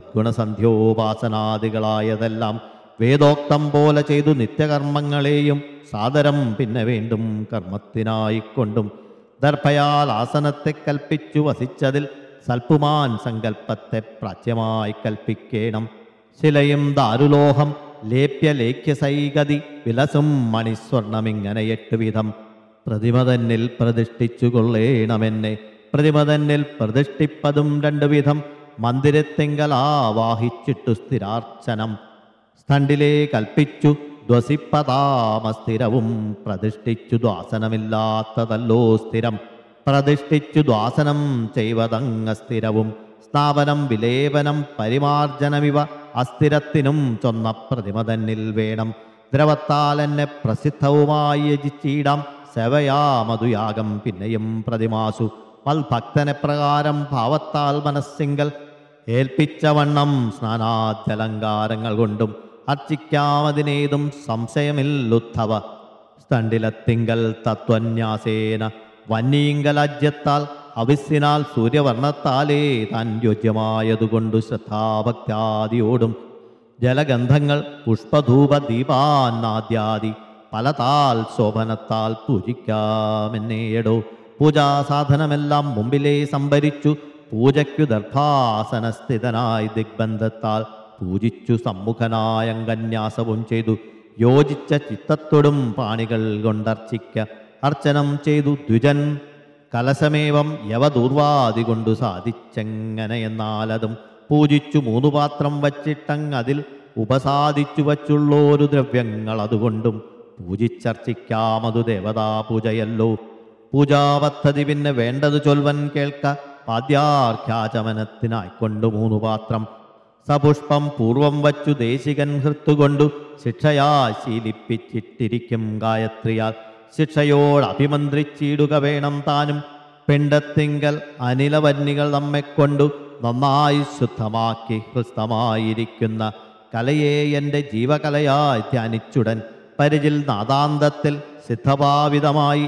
സദ്ഗുണസന്ധ്യോപാസനാദികളായതെല്ലാം വേദോക്തം പോലെ ചെയ്തു നിത്യകർമ്മങ്ങളെയും സാദരം പിന്നെ വീണ്ടും കർമ്മത്തിനായിക്കൊണ്ടും ദർഭയാൽ ആസനത്തെ കൽപ്പിച്ചു വസിച്ചതിൽ സൽപ്പുമാൻ സങ്കല്പത്തെ പ്രാച്യമായി കൽപ്പിക്കേണം ശിലയും ദാരുലോഹം ലേപ്യ ലേഖ്യസൈഗതി വിലസും മണിസ്വർണമിങ്ങനെ എട്ട് വിധം പ്രതിമ തന്നിൽ പ്രതിഷ്ഠിച്ചു കൊള്ളേണമെന്നെ പ്രതിമ തന്നിൽ പ്രതിഷ്ഠിപ്പതും രണ്ടു വിധം മന്ദിരത്തെങ്കലാവാഹിച്ചിട്ടു സ്ഥിരാർച്ചനം സ്തണ്ടിലെ കൽപ്പിച്ചു ധ്വസിപ്പതാമസ്ഥിരവും പ്രതിഷ്ഠിച്ചു ദ്വാസനമില്ലാത്തതല്ലോ സ്ഥിരം പ്രതിഷ്ഠിച്ചു ദ്വാസനം ചെയ്വതങ്ങ സ്ഥിരവും സ്ഥാപനം വിലേപനം പരിമാർജനമിവ അസ്ഥിരത്തിനും ചൊന്ന പ്രതിമ തന്നിൽ വേണം ദ്രവത്താൽ എന്നെ പ്രസിദ്ധവുമായി യജിച്ചിടാം സേവയാമതുയാഗം പിന്നെയും പ്രതിമാസു മൽഭക്തനെ പ്രകാരം ഭാവത്താൽ മനസ്സിങ്കൽ ഏൽപ്പിച്ച വണ്ണം സ്നാനാദ്യലങ്കാരങ്ങൾ കൊണ്ടും അർച്ചിക്കാമതിനേതും സംശയമില്ലുദ്ധവ സ്തണ്ടിലത്തിങ്കൽ തത്വന്യാസേന വന്യീങ്കലജ്യത്താൽ അവിസ്സിനാൽ സൂര്യവർണ്ണത്താലേ താൻ യോജ്യമായതുകൊണ്ടു ശ്രദ്ധാഭക്ത്യാദിയോടും ജലഗന്ധങ്ങൾ പുഷ്പധൂപ ദീപാന്നാദ്യാദി പലതാൽ ശോഭനത്താൽ പൂജിക്കാമെന്നേടോ പൂജാസാധനമെല്ലാം മുമ്പിലേ സംഭരിച്ചു പൂജയ്ക്കു ദർഭാസനസ്ഥിതനായി ദിഗ്ബന്ധത്താൽ പൂജിച്ചു സമ്മുഖനായ അങ്കന്യാസവും ചെയ്തു യോജിച്ച ചിത്തത്തോടും പാണികൾ കൊണ്ടർച്ചിക്ക അർച്ചനം ചെയ്തു ദ്വിജൻ കലശമേവം യവദൂർവാദി കൊണ്ടു സാധിച്ചെങ്ങനെ എന്നാലതും പൂജിച്ചു മൂന്നു പാത്രം വച്ചിട്ടങ്ങതിൽ ഉപസാദിച്ചു വച്ചുള്ളോരു ദ്രവ്യങ്ങൾ അതുകൊണ്ടും പൂജിച്ചർച്ചിക്കാമതു ദേവതാ പൂജയല്ലോ പൂജാപദ്ധതി പിന്നെ വേണ്ടത് ചൊൽവൻ കേൾക്ക പാദ്യാർഘ്യാചമനത്തിനായിക്കൊണ്ടു മൂന്നു പാത്രം സപുഷ്പം പൂർവം വച്ചു ദേശികൻ ഹൃത്തുകൊണ്ടു ശിക്ഷയാ ശീലിപ്പിച്ചിട്ടിരിക്കും ഗായത്രിയാൽ ശിക്ഷയോട് അഭിമന്ത്രിച്ചിടുക വേണം താനും പിണ്ടത്തിങ്കൽ അനിലവന്നികൾ നമ്മെക്കൊണ്ടു നന്നായി ശുദ്ധമാക്കി ഹൃസ്തമായിരിക്കുന്ന കലയെ എൻ്റെ ജീവകലയായി ധ്യാനിച്ചുടൻ പരിചിൽ നാദാന്തത്തിൽ സിദ്ധഭാവിതമായി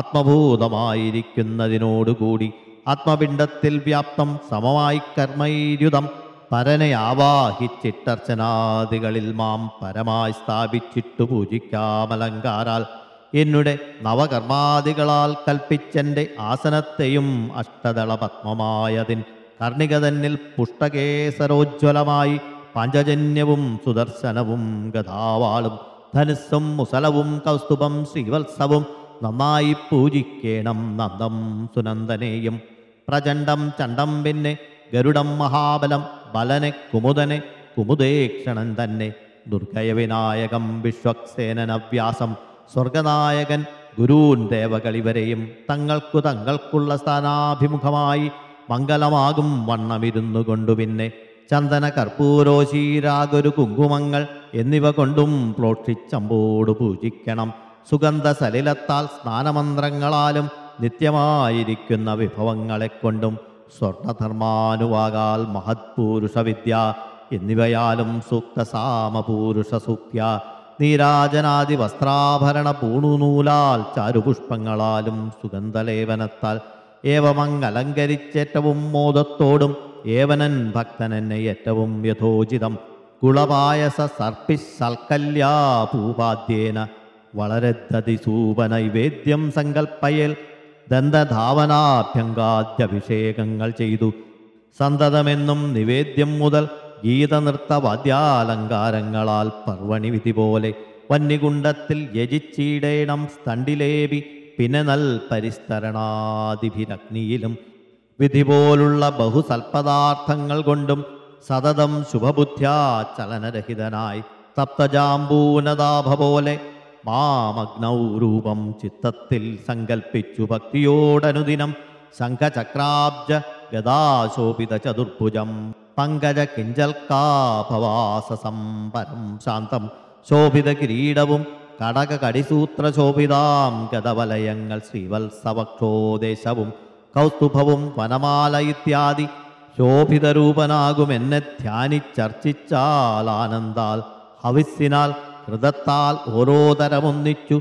ആത്മഭൂതമായിരിക്കുന്നതിനോടുകൂടി ആത്മപിണ്ഡത്തിൽ വ്യാപ്തം സമമായി കർമ്മൈര്യുതം പരനെ ആവാഹിച്ചിട്ടർച്ചനാദികളിൽ മാം പരമായി സ്ഥാപിച്ചിട്ടു പൂജിക്കാമലങ്കാരാൽ എന്നുടെ നവകർമാദികളാൽ കൽപ്പിച്ചെൻ്റെ ആസനത്തെയും അഷ്ടദള പത്മമായതിൻ കർണിക തന്നിൽ പുഷ്ടകേസരോജ്വലമായി പാഞ്ചജന്യവും സുദർശനവും ഗതാവാളും ധനുസ്സും മുസലവും കൗസ്തുഭം ശ്രീവത്സവും നന്നായി പൂജിക്കേണം നന്ദം സുനന്ദനെയും പ്രചണ്ഡം ചണ്ഡം പിന്നെ ഗരുഡം മഹാബലം ബലനെ കുമുദനെ കുമുദേക്ഷണൻ തന്നെ ദുർഗയ വിനായകം വിശ്വക്സേനനവ്യാസം സ്വർഗനായകൻ ഗുരൂൻ ദേവകളിവരെയും തങ്ങൾക്കു തങ്ങൾക്കുള്ള സ്ഥാനാഭിമുഖമായി മംഗലമാകും വണ്ണമിരുന്നു കൊണ്ടു പിന്നെ ചന്ദന കർപ്പൂരോശീരാഗൊരു കുങ്കുമങ്ങൾ എന്നിവ കൊണ്ടും പ്ലോക്ഷിച്ചമ്പോട് പൂജിക്കണം സുഗന്ധ സലിലത്താൽ സ്നാനമന്ത്രങ്ങളാലും നിത്യമായിരിക്കുന്ന വിഭവങ്ങളെ കൊണ്ടും സ്വർണധർമാനുവാകാൽ മഹത്പൂരുഷ വിദ്യ എന്നിവയാലും സൂക്ത സാമപൂരുഷ സൂക്യ നീരാജനാദി വസ്ത്രാഭരണ പൂണുനൂലാൽ ചാരുപുഷ്പങ്ങളാലും സുഗന്ധലേപനത്താൽ ഏവമങ്ങലങ്കരിച്ചേറ്റവും മോദത്തോടും ഏവനൻ ഭക്തനെന്നെ ഏറ്റവും യഥോചിതം കുളപായസ സർപ്പി സൽക്കല്യാ പൂപാദ്യേന വളരെ ദതിസൂപനൈവേദ്യം സങ്കൽപ്പയൽ ദന്തധാവനാഭ്യങ്കാദ്യഭിഷേകങ്ങൾ ചെയ്തു സന്തതമെന്നും നിവേദ്യം മുതൽ ഗീതനൃത്തവാദ്യാലങ്കാരങ്ങളാൽ പർവണി വിധി പോലെ വന്യകുണ്ടത്തിൽ യജിച്ചീടേണം സ്തണ്ടിലേവി പിന്നെ നൽ പരിസ്തരണാദിഭിരഗ്നിയിലും വിധി പോലുള്ള ബഹുസൽപദാർത്ഥങ്ങൾ കൊണ്ടും സതതം ശുഭബുദ്ധ്യാ ചലനരഹിതനായി തപ്തജാമ്പൂനതാഭ പോലെ മാമഗ്നൗ രൂപം ചിത്തത്തിൽ സങ്കൽപ്പിച്ചു ഭക്തിയോടനുദിനം ശംഖചക്രാബ്ജ ഗദാശോഭിത ചതുർഭുജം പങ്കജ കിഞ്ചൽക്കാഭവാസസം പരം ശാന്തം ശോഭിത കിരീടവും കടക കടിസൂത്രശോഭിതാം ഗതവലയങ്ങൾ ശ്രീവത്സവക്ഷോദേശവും കൗസ്തുഭവും വനമാല ഇത്യാദി ശോഭിതരൂപനാകുമെന്നെ ധ്യാനിച്ചർച്ചിച്ചാൽ ആനന്ദാൽ ഹവിസ്സിനാൽ ഹൃദത്താൽ ഓരോ തരമൊന്നിച്ചു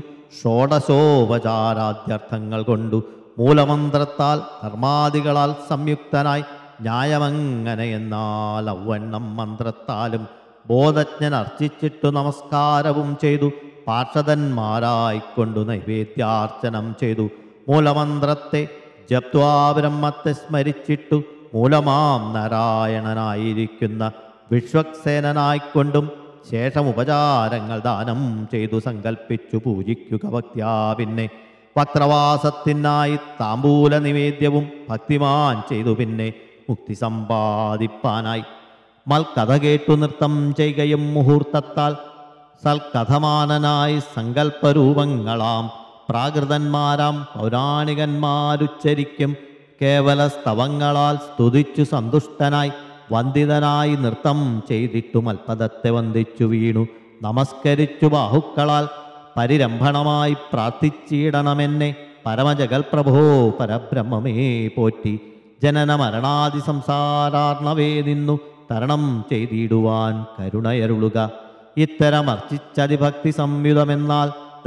ഷോഡശോപചാരാദ്യർത്ഥങ്ങൾ കൊണ്ടു മൂലമന്ത്രത്താൽ ധർമാദികളാൽ സംയുക്തനായി ന്യായമങ്ങനെ എന്നാൽ ഔവണ്ണം മന്ത്രത്താലും ബോധജ്ഞൻ അർച്ചിച്ചിട്ടു നമസ്കാരവും ചെയ്തു പാർഷദന്മാരായിക്കൊണ്ടു നൈവേദ്യാർച്ചനം ചെയ്തു മൂലമന്ത്രത്തെ ജപ്വാ ബ്രഹ്മത്തെ സ്മരിച്ചിട്ടു മൂലമാം നാരായണനായിരിക്കുന്ന വിശ്വക്സേനനായിക്കൊണ്ടും ശേഷം ഉപചാരങ്ങൾ ദാനം ചെയ്തു സങ്കൽപ്പിച്ചു പൂജിക്കുക ഭക്ത്യാ പിന്നെ വക്രവാസത്തിനായി താമ്പൂല നിവേദ്യവും ഭക്തിമാൻ ചെയ്തു പിന്നെ മുക്തി സമ്പാദിപ്പാനായി മൽക്കഥ കേട്ടു നൃത്തം ചെയ്യുകയും മുഹൂർത്തത്താൽ സൽക്കഥമാനനായി സങ്കല്പരൂപങ്ങളാം പ്രാകൃതന്മാരാം പൗരാണികന്മാരുച്ചരിക്കും കേവല സ്തവങ്ങളാൽ സ്തുതിച്ചു സന്തുഷ്ടനായി വന്ദിതനായി നൃത്തം ചെയ്തിട്ടു മൽപദത്തെ വന്ദിച്ചു വീണു നമസ്കരിച്ചു ബാഹുക്കളാൽ പരിരംഭണമായി പ്രാർത്ഥിച്ചിടണമെന്നെ പരമജഗൽപ്രഭോ പരബ്രഹ്മമേ പോറ്റി ജനന മരണാദി സംസാരാർണവേ നിന്നു തരണം ചെയ്തിടുവാൻ കരുണയരുളുക ഇത്തരം അർച്ചിച്ചതിഭക്തി സംയുതമെന്നാൽ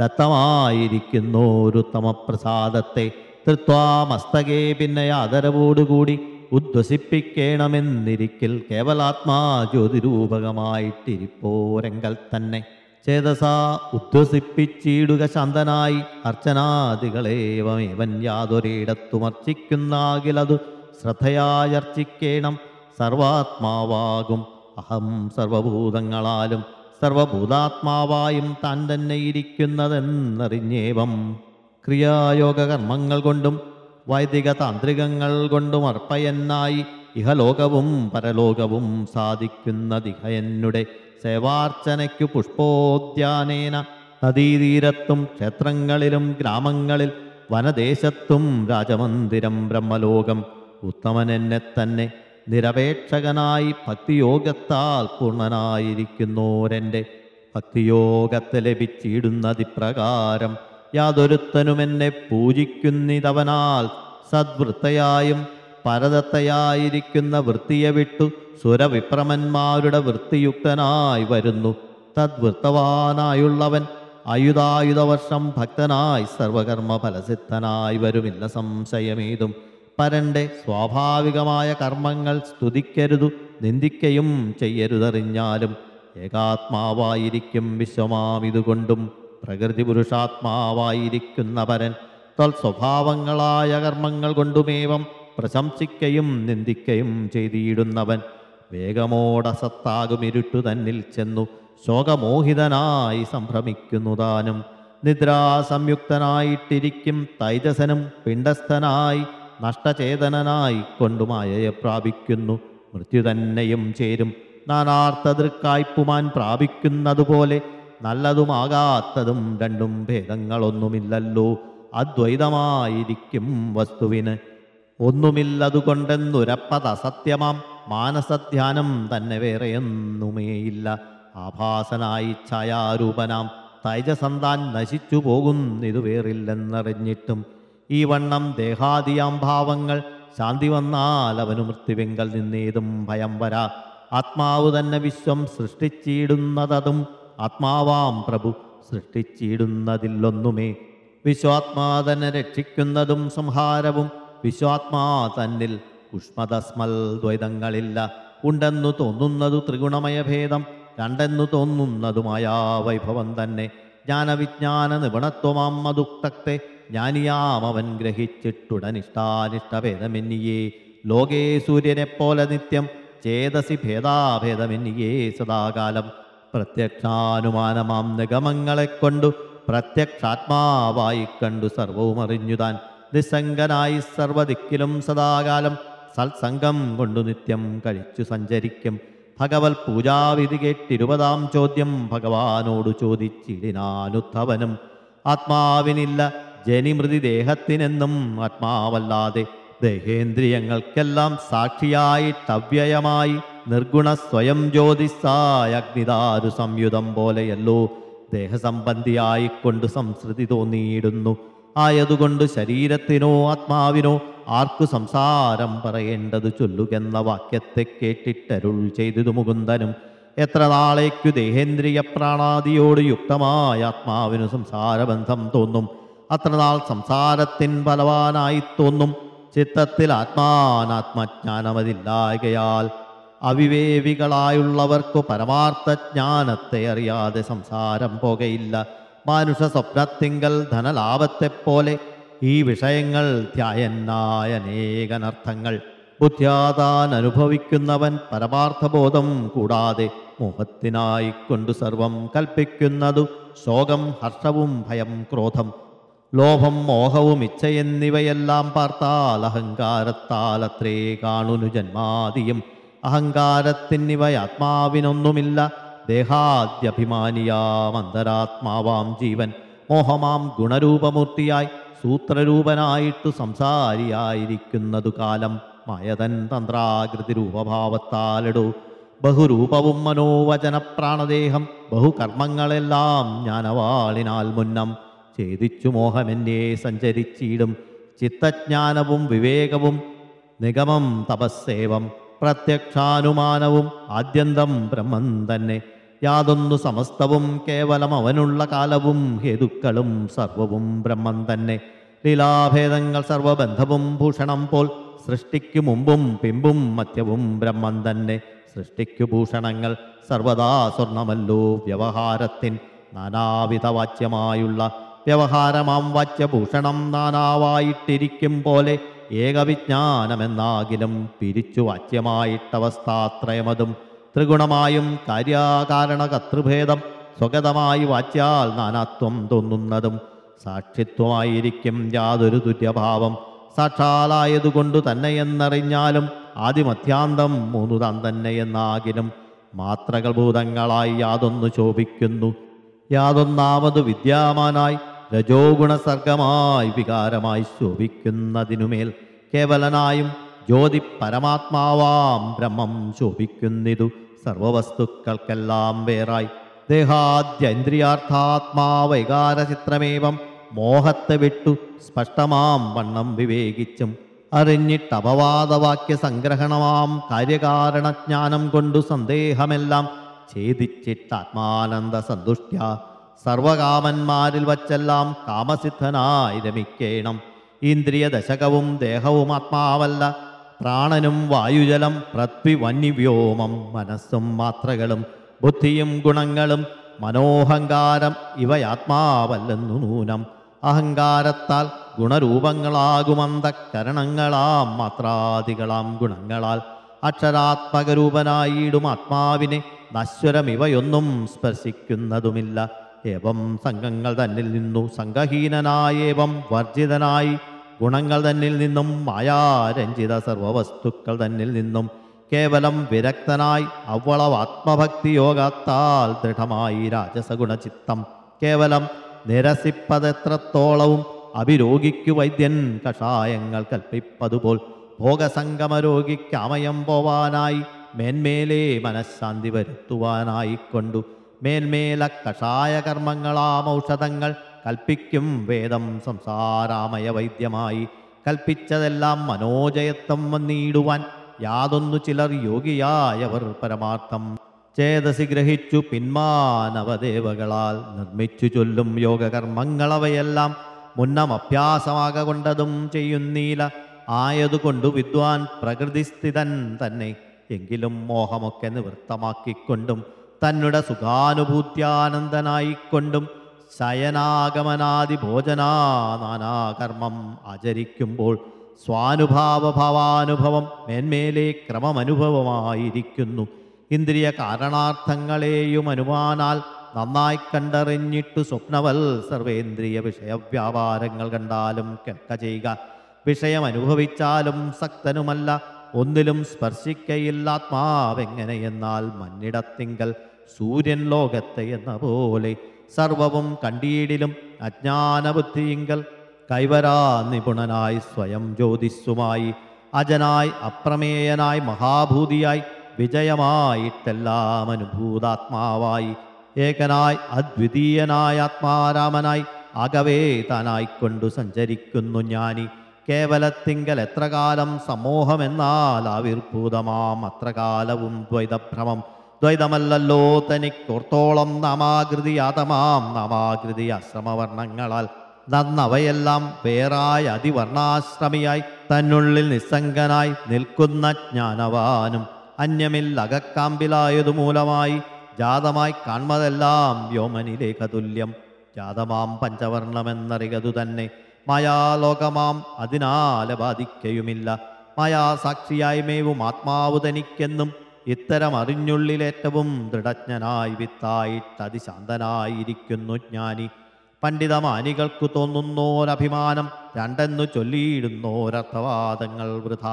ദത്തമായിരിക്കുന്നോരുത്തമ പ്രസാദത്തെ തൃത്വാ മസ്തകേ പിന്നെ ആദരവോടുകൂടി ഉദ്വസിപ്പിക്കണമെന്നിരിക്കൽ കേവലാത്മാ ജ്യോതിരൂപകമായിട്ടിരിപ്പോരെങ്കൽ തന്നെ ചേതസാ ഉദ്വസിപ്പിച്ചിടുക ശാന്തനായി അർച്ചനാദികളേവമേവൻ യാതൊരിടത്തുമർച്ചിക്കുന്നാകിലതു ശ്രദ്ധയായർച്ചിക്കേണം സർവാത്മാവാകും അഹം സർവഭൂതങ്ങളാലും സർവഭൂതാത്മാവായും താൻ തന്നെ ഇരിക്കുന്നതെന്നറിഞ്ഞേവം ക്രിയായോഗ കർമ്മങ്ങൾ കൊണ്ടും വൈദിക താന്ത്രികങ്ങൾ കൊണ്ടും അർപ്പയന്നായി ഇഹലോകവും പരലോകവും സാധിക്കുന്നതിഹയന്നുടെ സേവാർച്ചനയ്ക്കു പുഷ്പോദ്യാനേന നദീതീരത്തും ക്ഷേത്രങ്ങളിലും ഗ്രാമങ്ങളിൽ വനദേശത്തും രാജമന്ദിരം ബ്രഹ്മലോകം ഉത്തമനെന്നെ തന്നെ നിരപേക്ഷകനായി ഭക്തിയോഗത്താൽ പൂർണ്ണനായിരിക്കുന്നോരെൻ്റെ ഭക്തിയോഗത്തെ ലഭിച്ചിടുന്നതിപ്രകാരം യാതൊരുത്തനുമെന്നെ പൂജിക്കുന്നിതവനാൽ സദ്വൃത്തയായും പരദത്തയായിരിക്കുന്ന വൃത്തിയെ വിട്ടു സുരവിപ്രമന്മാരുടെ വൃത്തിയുക്തനായി വരുന്നു തദ്വൃത്തവാനായുള്ളവൻ ആയുധായുധവർഷം ഭക്തനായി സർവകർമ്മ ഫലസിദ്ധനായി വരുമില്ല സംശയമേതും പരന്റെ സ്വാഭാവികമായ കർമ്മങ്ങൾ സ്തുതിക്കരുതു നിന്ദിക്കയും ചെയ്യരുതറിഞ്ഞാലും ഏകാത്മാവായിരിക്കും വിശ്വമാമിതുകൊണ്ടും പ്രകൃതി പുരുഷാത്മാവായിരിക്കുന്ന പരൻ തൽ സ്വഭാവങ്ങളായ കർമ്മങ്ങൾ കൊണ്ടുമേവം പ്രശംസിക്കയും നിന്ദിക്കയും ചെയ്തിടുന്നവൻ വേഗമോടസത്താകും ഇരുട്ടു തന്നിൽ ചെന്നു ശോകമോഹിതനായി സംഭ്രമിക്കുന്നു താനും നിദ്രാസംയുക്തനായിട്ടിരിക്കും തൈജസനും പിണ്ടസ്ഥനായി നഷ്ടചേതനനായി കൊണ്ടുമായയെ പ്രാപിക്കുന്നു മൃത്യു തന്നെയും ചേരും നാനാർത്ഥദൃക്കായ്പുമാൻ പ്രാപിക്കുന്നതുപോലെ നല്ലതുമാകാത്തതും രണ്ടും ഭേദങ്ങളൊന്നുമില്ലല്ലോ അദ്വൈതമായിരിക്കും വസ്തുവിന് ഒന്നുമില്ലതുകൊണ്ടെന്നുരപ്പത് അസത്യമാം മാനസധ്യാനം തന്നെ വേറെയൊന്നുമേയില്ല ആഭാസനായി ഛായാരൂപനാം തൈജസന്താൻ നശിച്ചു പോകുന്നിതു വേറില്ലെന്നറിഞ്ഞിട്ടും ഈ വണ്ണം ദേഹാദിയാം ഭാവങ്ങൾ ശാന്തി വന്നാൽ അവനു മൃത്യുവെങ്കൽ നിന്നേതും ഭയം വരാ ആത്മാവ് തന്നെ വിശ്വം സൃഷ്ടിച്ചിടുന്നതും ആത്മാവാം പ്രഭു സൃഷ്ടിച്ചിടുന്നതില്ലൊന്നുമേ വിശ്വാത്മാ തന്നെ രക്ഷിക്കുന്നതും സംഹാരവും വിശ്വാത്മാ തന്നിൽ ഉഷ്മതസ്മൽ ദ്വൈതങ്ങളില്ല ഉണ്ടെന്നു തോന്നുന്നതു ത്രിഗുണമയ ഭേദം രണ്ടെന്നു തോന്നുന്നതുമായ വൈഭവം തന്നെ ജ്ഞാനവിജ്ഞാന നിപുണത്വമാം മതുക്തത്തെ ജ്ഞാനിയാം അവൻ ഗ്രഹിച്ചിട്ടുടനിഷ്ടാനിഷ്ടഭേദമെന്നിയേ ലോകേ സൂര്യനെപ്പോലെ നിത്യം ചേതസി ഭേദാഭേദമെന്നിയേ സദാകാലം പ്രത്യക്ഷാനുമാനമാം നിഗമങ്ങളെ കൊണ്ടു പ്രത്യക്ഷാത്മാവായി കണ്ടു സർവവും അറിഞ്ഞുതാൻ നിസ്സംഗനായി സർവദിക്കിലും സദാകാലം സത്സംഗം കൊണ്ടു നിത്യം കഴിച്ചു സഞ്ചരിക്കും ഭഗവത് പൂജാവിധി കേട്ടിരുപതാം ചോദ്യം ഭഗവാനോടു ചോദിച്ചിടിനാനുദ്ധവനും ആത്മാവിനില്ല ജനിമൃതി ദേഹത്തിനെന്നും ആത്മാവല്ലാതെ ദേഹേന്ദ്രിയങ്ങൾക്കെല്ലാം സാക്ഷിയായിട്ടവ്യയമായി നിർഗുണ സ്വയം ജ്യോതിസായ അഗ്നിദാരു സംയുതം പോലെയല്ലോ ദേഹസംബന്ധിയായിക്കൊണ്ട് സംസൃതി തോന്നിയിടുന്നു ആയതുകൊണ്ട് ശരീരത്തിനോ ആത്മാവിനോ ആർക്കു സംസാരം പറയേണ്ടത് ചൊല്ലുകെന്ന വാക്യത്തെ കേട്ടിട്ടരുൾ ചെയ്തതു മുകുന്ദനും എത്ര നാളേക്കു ദേഹേന്ദ്രിയ പ്രാണാദിയോട് യുക്തമായ ആത്മാവിനു സംസാരബന്ധം തോന്നും അത്ര നാൾ സംസാരത്തിൻ ബലവാനായി തോന്നും ചിത്തത്തിൽ ആത്മാനാത്മജ്ഞാനമതില്ലായകയാൽ അവിവേവികളായുള്ളവർക്കു പരമാർത്ഥ ജ്ഞാനത്തെ അറിയാതെ സംസാരം പോകയില്ല മാനുഷ സ്വപ്നത്തിങ്കൽ ധനലാഭത്തെപ്പോലെ ഈ വിഷയങ്ങൾ ധ്യായന്നായ അനേകനർത്ഥങ്ങൾ ബുദ്ധ്യാതാൻ അനുഭവിക്കുന്നവൻ പരമാർത്ഥബോധം കൂടാതെ മോഹത്തിനായി കൊണ്ടു സർവം കൽപ്പിക്കുന്നതു ശോകം ഹർഷവും ഭയം ക്രോധം ലോഭം മോഹവും ഇച്ഛയെന്നിവയെല്ലാം പാർത്താൽ അഹങ്കാരത്താൽ അത്രേ കാണുന്നു ജന്മാദിയും അഹങ്കാരത്തിനിവ ആത്മാവിനൊന്നുമില്ല ദേഹാദ്യഭിമാനിയാം അന്തരാത്മാവാം ജീവൻ മോഹമാം ഗുണരൂപമൂർത്തിയായി സൂത്രരൂപനായിട്ടു സംസാരിയായിരിക്കുന്നതു കാലം മായതൻ തന്ത്രാകൃതി രൂപഭാവത്താലിടൂ ബഹുരൂപവും മനോവചന പ്രാണദേഹം ബഹുകർമ്മങ്ങളെല്ലാം ജ്ഞാനവാളിനാൽ മുന്നം ഛേദിച്ചു മോഹമെന്നെ സഞ്ചരിച്ചിടും ചിത്തജ്ഞാനവും വിവേകവും നിഗമം തപസ്സേവം പ്രത്യക്ഷാനുമാനവും ആദ്യന്തം ബ്രഹ്മം തന്നെ യാതൊന്നു സമസ്തവും കേവലം അവനുള്ള കാലവും ഹേതുക്കളും സർവവും ബ്രഹ്മം തന്നെ ലീലാഭേദങ്ങൾ സർവബന്ധവും ഭൂഷണം പോൽ സൃഷ്ടിക്കു മുമ്പും പിമ്പും മധ്യവും ബ്രഹ്മം തന്നെ സൃഷ്ടിക്കു ഭൂഷണങ്ങൾ സർവദാ സ്വർണമല്ലോ വ്യവഹാരത്തിൻ നാനാവിധ വാച്യമായുള്ള വ്യവഹാരമാം വാച്യഭൂഷണം നാനാവായിട്ടിരിക്കും പോലെ ഏകവിജ്ഞാനമെന്നാകിലും പിരിച്ചു വാച്യമായിട്ടവസ്ഥാത്രയമതും ത്രിഗുണമായും കാര്യാകാരണ കർത്തൃഭേദം സ്വഗതമായി വാച്യാൽ നാനാത്വം തോന്നുന്നതും സാക്ഷിത്വമായിരിക്കും യാതൊരു തുല്യഭാവം സാക്ഷാലായതുകൊണ്ടു തന്നെയെന്നറിഞ്ഞാലും ആദിമധ്യാന്തം മൂന്നു താൻ തന്നെയെന്നാകിലും മാത്രകൾ ഭൂതങ്ങളായി യാതൊന്നു ശോഭിക്കുന്നു യാതൊന്നാമത് വിദ്യാമാനായി രജോഗുണസർഗമായി വികാരമായി ശോഭിക്കുന്നതിനുമേൽ കേവലനായും ജ്യോതി പരമാത്മാവാം ബ്രഹ്മം ശോഭിക്കുന്നിതു സർവവസ്തുക്കൾക്കെല്ലാം വേറായി ദേഹാദ്യന്ദ്രിയാർത്ഥാത്മാവൈകാരചിത്രമേവം മോഹത്തെ വിട്ടു സ്പഷ്ടമാം വണ്ണം വിവേകിച്ചും അറിഞ്ഞിട്ടപവാദവാക്യ സംഗ്രഹണമാം കാര്യകാരണജ്ഞാനം കൊണ്ടു സന്ദേഹമെല്ലാം ഛേദിച്ചിട്ടാത്മാനന്ദ സന്തുഷ്ട്യ സർവകാമന്മാരിൽ വച്ചെല്ലാം കാമസിദ്ധനായി രമിക്കേണം ഇന്ദ്രിയ ദശകവും ദേഹവും ആത്മാവല്ല പ്രാണനും വായുജലം പൃഥ്വി വന്യവ്യോമം മനസ്സും മാത്രകളും ബുദ്ധിയും ഗുണങ്ങളും മനോഹങ്കാരം ഇവയാത്മാവല്ലെന്നു നൂനം അഹങ്കാരത്താൽ ഗുണരൂപങ്ങളാകുമന്തക്കരണങ്ങളാം മാത്രാദികളാം ഗുണങ്ങളാൽ അക്ഷരാത്മകരൂപനായിടും ആത്മാവിനെ നശ്വരമിവയൊന്നും സ്പർശിക്കുന്നതുമില്ല ഏവം സംഘങ്ങൾ തന്നിൽ നിന്നു സംഘഹീനനായേവം വർജിതനായി ഗുണങ്ങൾ തന്നിൽ നിന്നും മായാരഞ്ജിത സർവവസ്തുക്കൾ തന്നിൽ നിന്നും കേവലം വിരക്തനായി അവളവാത്മഭക്തി യോഗത്താൽ ദൃഢമായി രാജസഗുണചിത്തം കേവലം നിരസിപ്പതെത്രത്തോളവും അഭിരോഗിക്കു വൈദ്യൻ കഷായങ്ങൾ കൽപ്പിപ്പതുപോൽ ഭോഗസംഗമരോഗിക്ക് അമയം പോവാനായി മേന്മേലേ മനഃശാന്തി വരുത്തുവാനായിക്കൊണ്ടു മേന്മേല കഷായ കർമ്മങ്ങളാം ഔഷധങ്ങൾ കൽപ്പിക്കും വേദം സംസാരാമയ വൈദ്യമായി കൽപ്പിച്ചതെല്ലാം മനോജയത്വം വന്നിടുവാൻ യാതൊന്നു ചിലർ യോഗിയായവർ പരമാർത്ഥം ചേതസി ഗ്രഹിച്ചു പിന്മാനവദേവകളാൽ നിർമ്മിച്ചു ചൊല്ലും യോഗകർമ്മങ്ങളവയെല്ലാം മുന്നം അഭ്യാസമാക കൊണ്ടതും ചെയ്യുന്നീല ആയതുകൊണ്ടു വിദ്വാൻ പ്രകൃതിസ്ഥിതൻ തന്നെ എങ്കിലും മോഹമൊക്കെ നിവൃത്തമാക്കിക്കൊണ്ടും തന്നെ സുഖാനുഭൂത്യാനന്ദനായിക്കൊണ്ടും ശയനാഗമനാദി ഭോജനാ നാനാകർമ്മം ആചരിക്കുമ്പോൾ സ്വാനുഭാവഭാവാനുഭവം മേന്മേലെ ക്രമമനുഭവമായിരിക്കുന്നു ഇന്ദ്രിയ കാരണാർത്ഥങ്ങളെയും അനുമാനാൽ നന്നായി കണ്ടറിഞ്ഞിട്ടു സ്വപ്നവൽ സർവേന്ദ്രിയ വിഷയവ്യാപാരങ്ങൾ കണ്ടാലും കേൾക്ക ചെയ്യുക വിഷയം അനുഭവിച്ചാലും സക്തനുമല്ല ഒന്നിലും സ്പർശിക്കയില്ലാത്മാവെങ്ങനെയെന്നാൽ മന്നിടത്തിങ്കൽ സൂര്യൻ ലോകത്തെ എന്ന പോലെ സർവവും കണ്ടീടിലും അജ്ഞാനബുദ്ധിയിങ്കൽ കൈവരാ നിപുണനായി സ്വയം ജ്യോതിസ്സുമായി അജനായി അപ്രമേയനായി മഹാഭൂതിയായി വിജയമായിട്ടെല്ലാം അനുഭൂതാത്മാവായി ഏകനായി അദ്വിതീയനായ ആത്മാരാമനായി ആകവേ താനായിക്കൊണ്ടു സഞ്ചരിക്കുന്നു ജ്ഞാനി കേവലത്തിങ്കൽ എത്ര കാലം സമൂഹമെന്നാൽ ആവിർഭൂതമാം അത്ര കാലവും ദ്വൈതഭ്രമം ദ്വൈതമല്ലല്ലോ തനിക്കോർത്തോളം നാമാകൃതി ആതമാം നാമാകൃതി ആശ്രമവർണ്ണങ്ങളാൽ നന്നവയെല്ലാം വേറായ അതിവർണാശ്രമിയായി തന്നുള്ളിൽ നിസ്സംഗനായി നിൽക്കുന്ന ജ്ഞാനവാനും അന്യമില്ലകക്കാമ്പിലായതു മൂലമായി ജാതമായി കാൺമതെല്ലാം വ്യോമനിലേഖ തുല്യം ജാതമാം പഞ്ചവർണ്ണമെന്നറികതു തന്നെ മായാലോകമാം അതിനാല ബാധിക്കയുമില്ല മായാസാക്ഷിയായി മേവും ആത്മാവു തനിക്കെന്നും ഇത്തരം അറിഞ്ഞുള്ളിലേറ്റവും ദൃഢജ്ഞനായി വിത്തായിട്ട് അതിശാന്തനായിരിക്കുന്നു ജ്ഞാനി പണ്ഡിതമാനികൾക്കു തോന്നുന്നോരഭിമാനം രണ്ടെന്നു ചൊല്ലിയിടുന്നോരർത്ഥവാദങ്ങൾ വൃഥ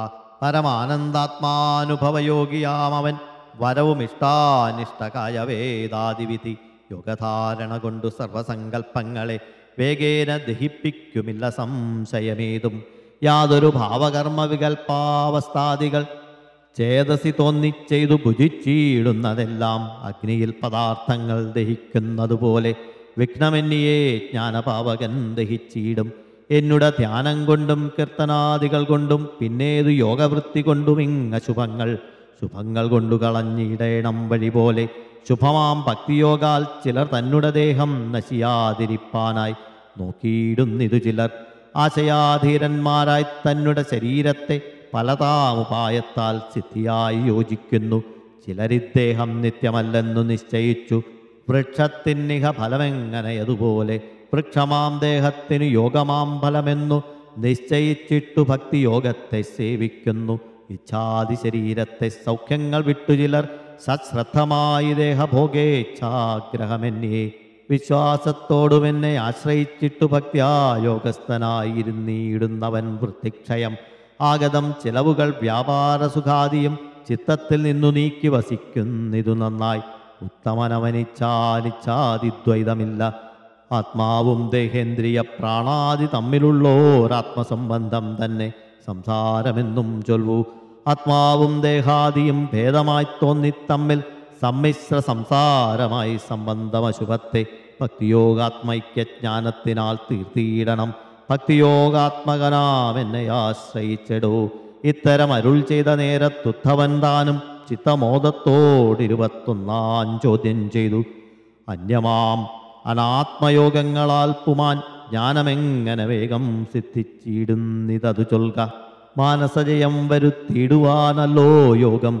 പരമാനന്ദാത്മാനുഭവയോഗിയാം അവൻ വരവും ഇഷ്ടാനിഷ്ടകായ വേദാതിവിധി യോഗധാരണ കൊണ്ടു സർവസങ്കൽപ്പങ്ങളെ വേഗേന ദഹിപ്പിക്കുമില്ല സംശയമേതും യാതൊരു ഭാവകർമ്മ വികൽപ്പാവസ്ഥാദികൾ ചേതസി തോന്നിച്ചെയ്തു ഭുജിച്ചിടുന്നതെല്ലാം അഗ്നിയിൽ പദാർത്ഥങ്ങൾ ദഹിക്കുന്നതുപോലെ വിഘ്നമെന്നിയെ ജ്ഞാനപാവകൻ ദഹിച്ചിടും എന്നുടെ ധ്യാനം കൊണ്ടും കീർത്തനാദികൾ കൊണ്ടും പിന്നേതു യോഗവൃത്തി കൊണ്ടും ഇങ്ങ ശുഭങ്ങൾ ശുഭങ്ങൾ കൊണ്ടു കളഞ്ഞിടേണം വഴി പോലെ ശുഭമാം ഭക്തിയോഗാൽ ചിലർ തന്നുടെ ദേഹം നശിയാതിരിപ്പാനായി നോക്കിയിടുന്നിതു ചിലർ ആശയാധീരന്മാരായി തന്നുടെ ശരീരത്തെ പലതാമുപായത്താൽ സിദ്ധിയായി യോജിക്കുന്നു ചിലരിദ്ദേഹം നിത്യമല്ലെന്നു നിശ്ചയിച്ചു വൃക്ഷത്തിന്നിഹ ഫലമെങ്ങനെയതുപോലെ വൃക്ഷമാം ദേഹത്തിനു യോഗമാം ഫലമെന്നു നിശ്ചയിച്ചിട്ടു ഭക്തിയോഗത്തെ സേവിക്കുന്നു ഇച്ഛാതി ശരീരത്തെ സൗഖ്യങ്ങൾ വിട്ടു ചിലർ സശ്രദ്ധമായി ദേഹഭോഗേച്ഛാഗ്രഹമെന്നേ വിശ്വാസത്തോടും എന്നെ ആശ്രയിച്ചിട്ടു ഭക്ത്യാ യോഗസ്ഥനായിരുന്നീടുന്നവൻ വൃത്തിക്ഷയം ആഗതം ചിലവുകൾ വ്യാപാരസുഖാദിയും ചിത്തത്തിൽ നിന്നു നീക്കി വസിക്കുന്നിതു നന്നായി ഉത്തമനവനിച്ഛാനിച്ഛാതിദ്വൈതമില്ല ആത്മാവും ദേഹേന്ദ്രിയ പ്രാണാദി തമ്മിലുള്ളോരാത്മസംബന്ധം തന്നെ സംസാരമെന്നും ചൊല്ലൂ ആത്മാവും ദേഹാദിയും ഭേദമായി തോന്നി തമ്മിൽ സമ്മിശ്ര സംസാരമായി സംബന്ധമശുഭത്തെ ഭക്തിയോഗാത്മൈക്യജ്ഞാനത്തിനാൽ തീർത്തിയിടണം ഭക്തിയോഗാത്മകനാം എന്നെ ആശ്രയിച്ചിടൂ ഇത്തരം അരുൾ ചെയ്ത നേരത്തുദ്ധവൻ താനും ചിത്തമോദത്തോടിരുപത്തൊന്നാം ചോദ്യം ചെയ്തു അന്യമാം അനാത്മയോഗങ്ങളാൽ പുമാൻ ജ്ഞാനമെങ്ങനെ വേഗം സിദ്ധിച്ചിടുന്നിതതു ചൊൽക മാനസജയം വരുത്തിയിടുവാനല്ലോ യോഗം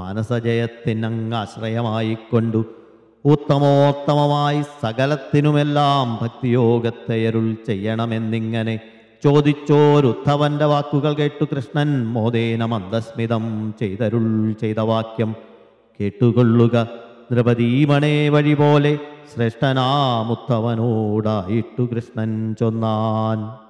മാനസജയത്തിനങ്ങാശ്രയമായിക്കൊണ്ടു ഉത്തമോത്തമമായി സകലത്തിനുമെല്ലാം ഭക്തിയോഗത്തെ അരുൾ ചെയ്യണമെന്നിങ്ങനെ ചോദിച്ചോരുദ്ധവന്റെ വാക്കുകൾ കേട്ടു കൃഷ്ണൻ മോദേന മന്ദസ്മിതം ചെയ്തരുൾ ചെയ്ത വാക്യം കേട്ടുകൊള്ളുക നൃപതീമണേ വഴി പോലെ ശ്രേഷ്ഠനാമുത്തവനോടായിട്ടു കൃഷ്ണൻ ചൊന്നാൻ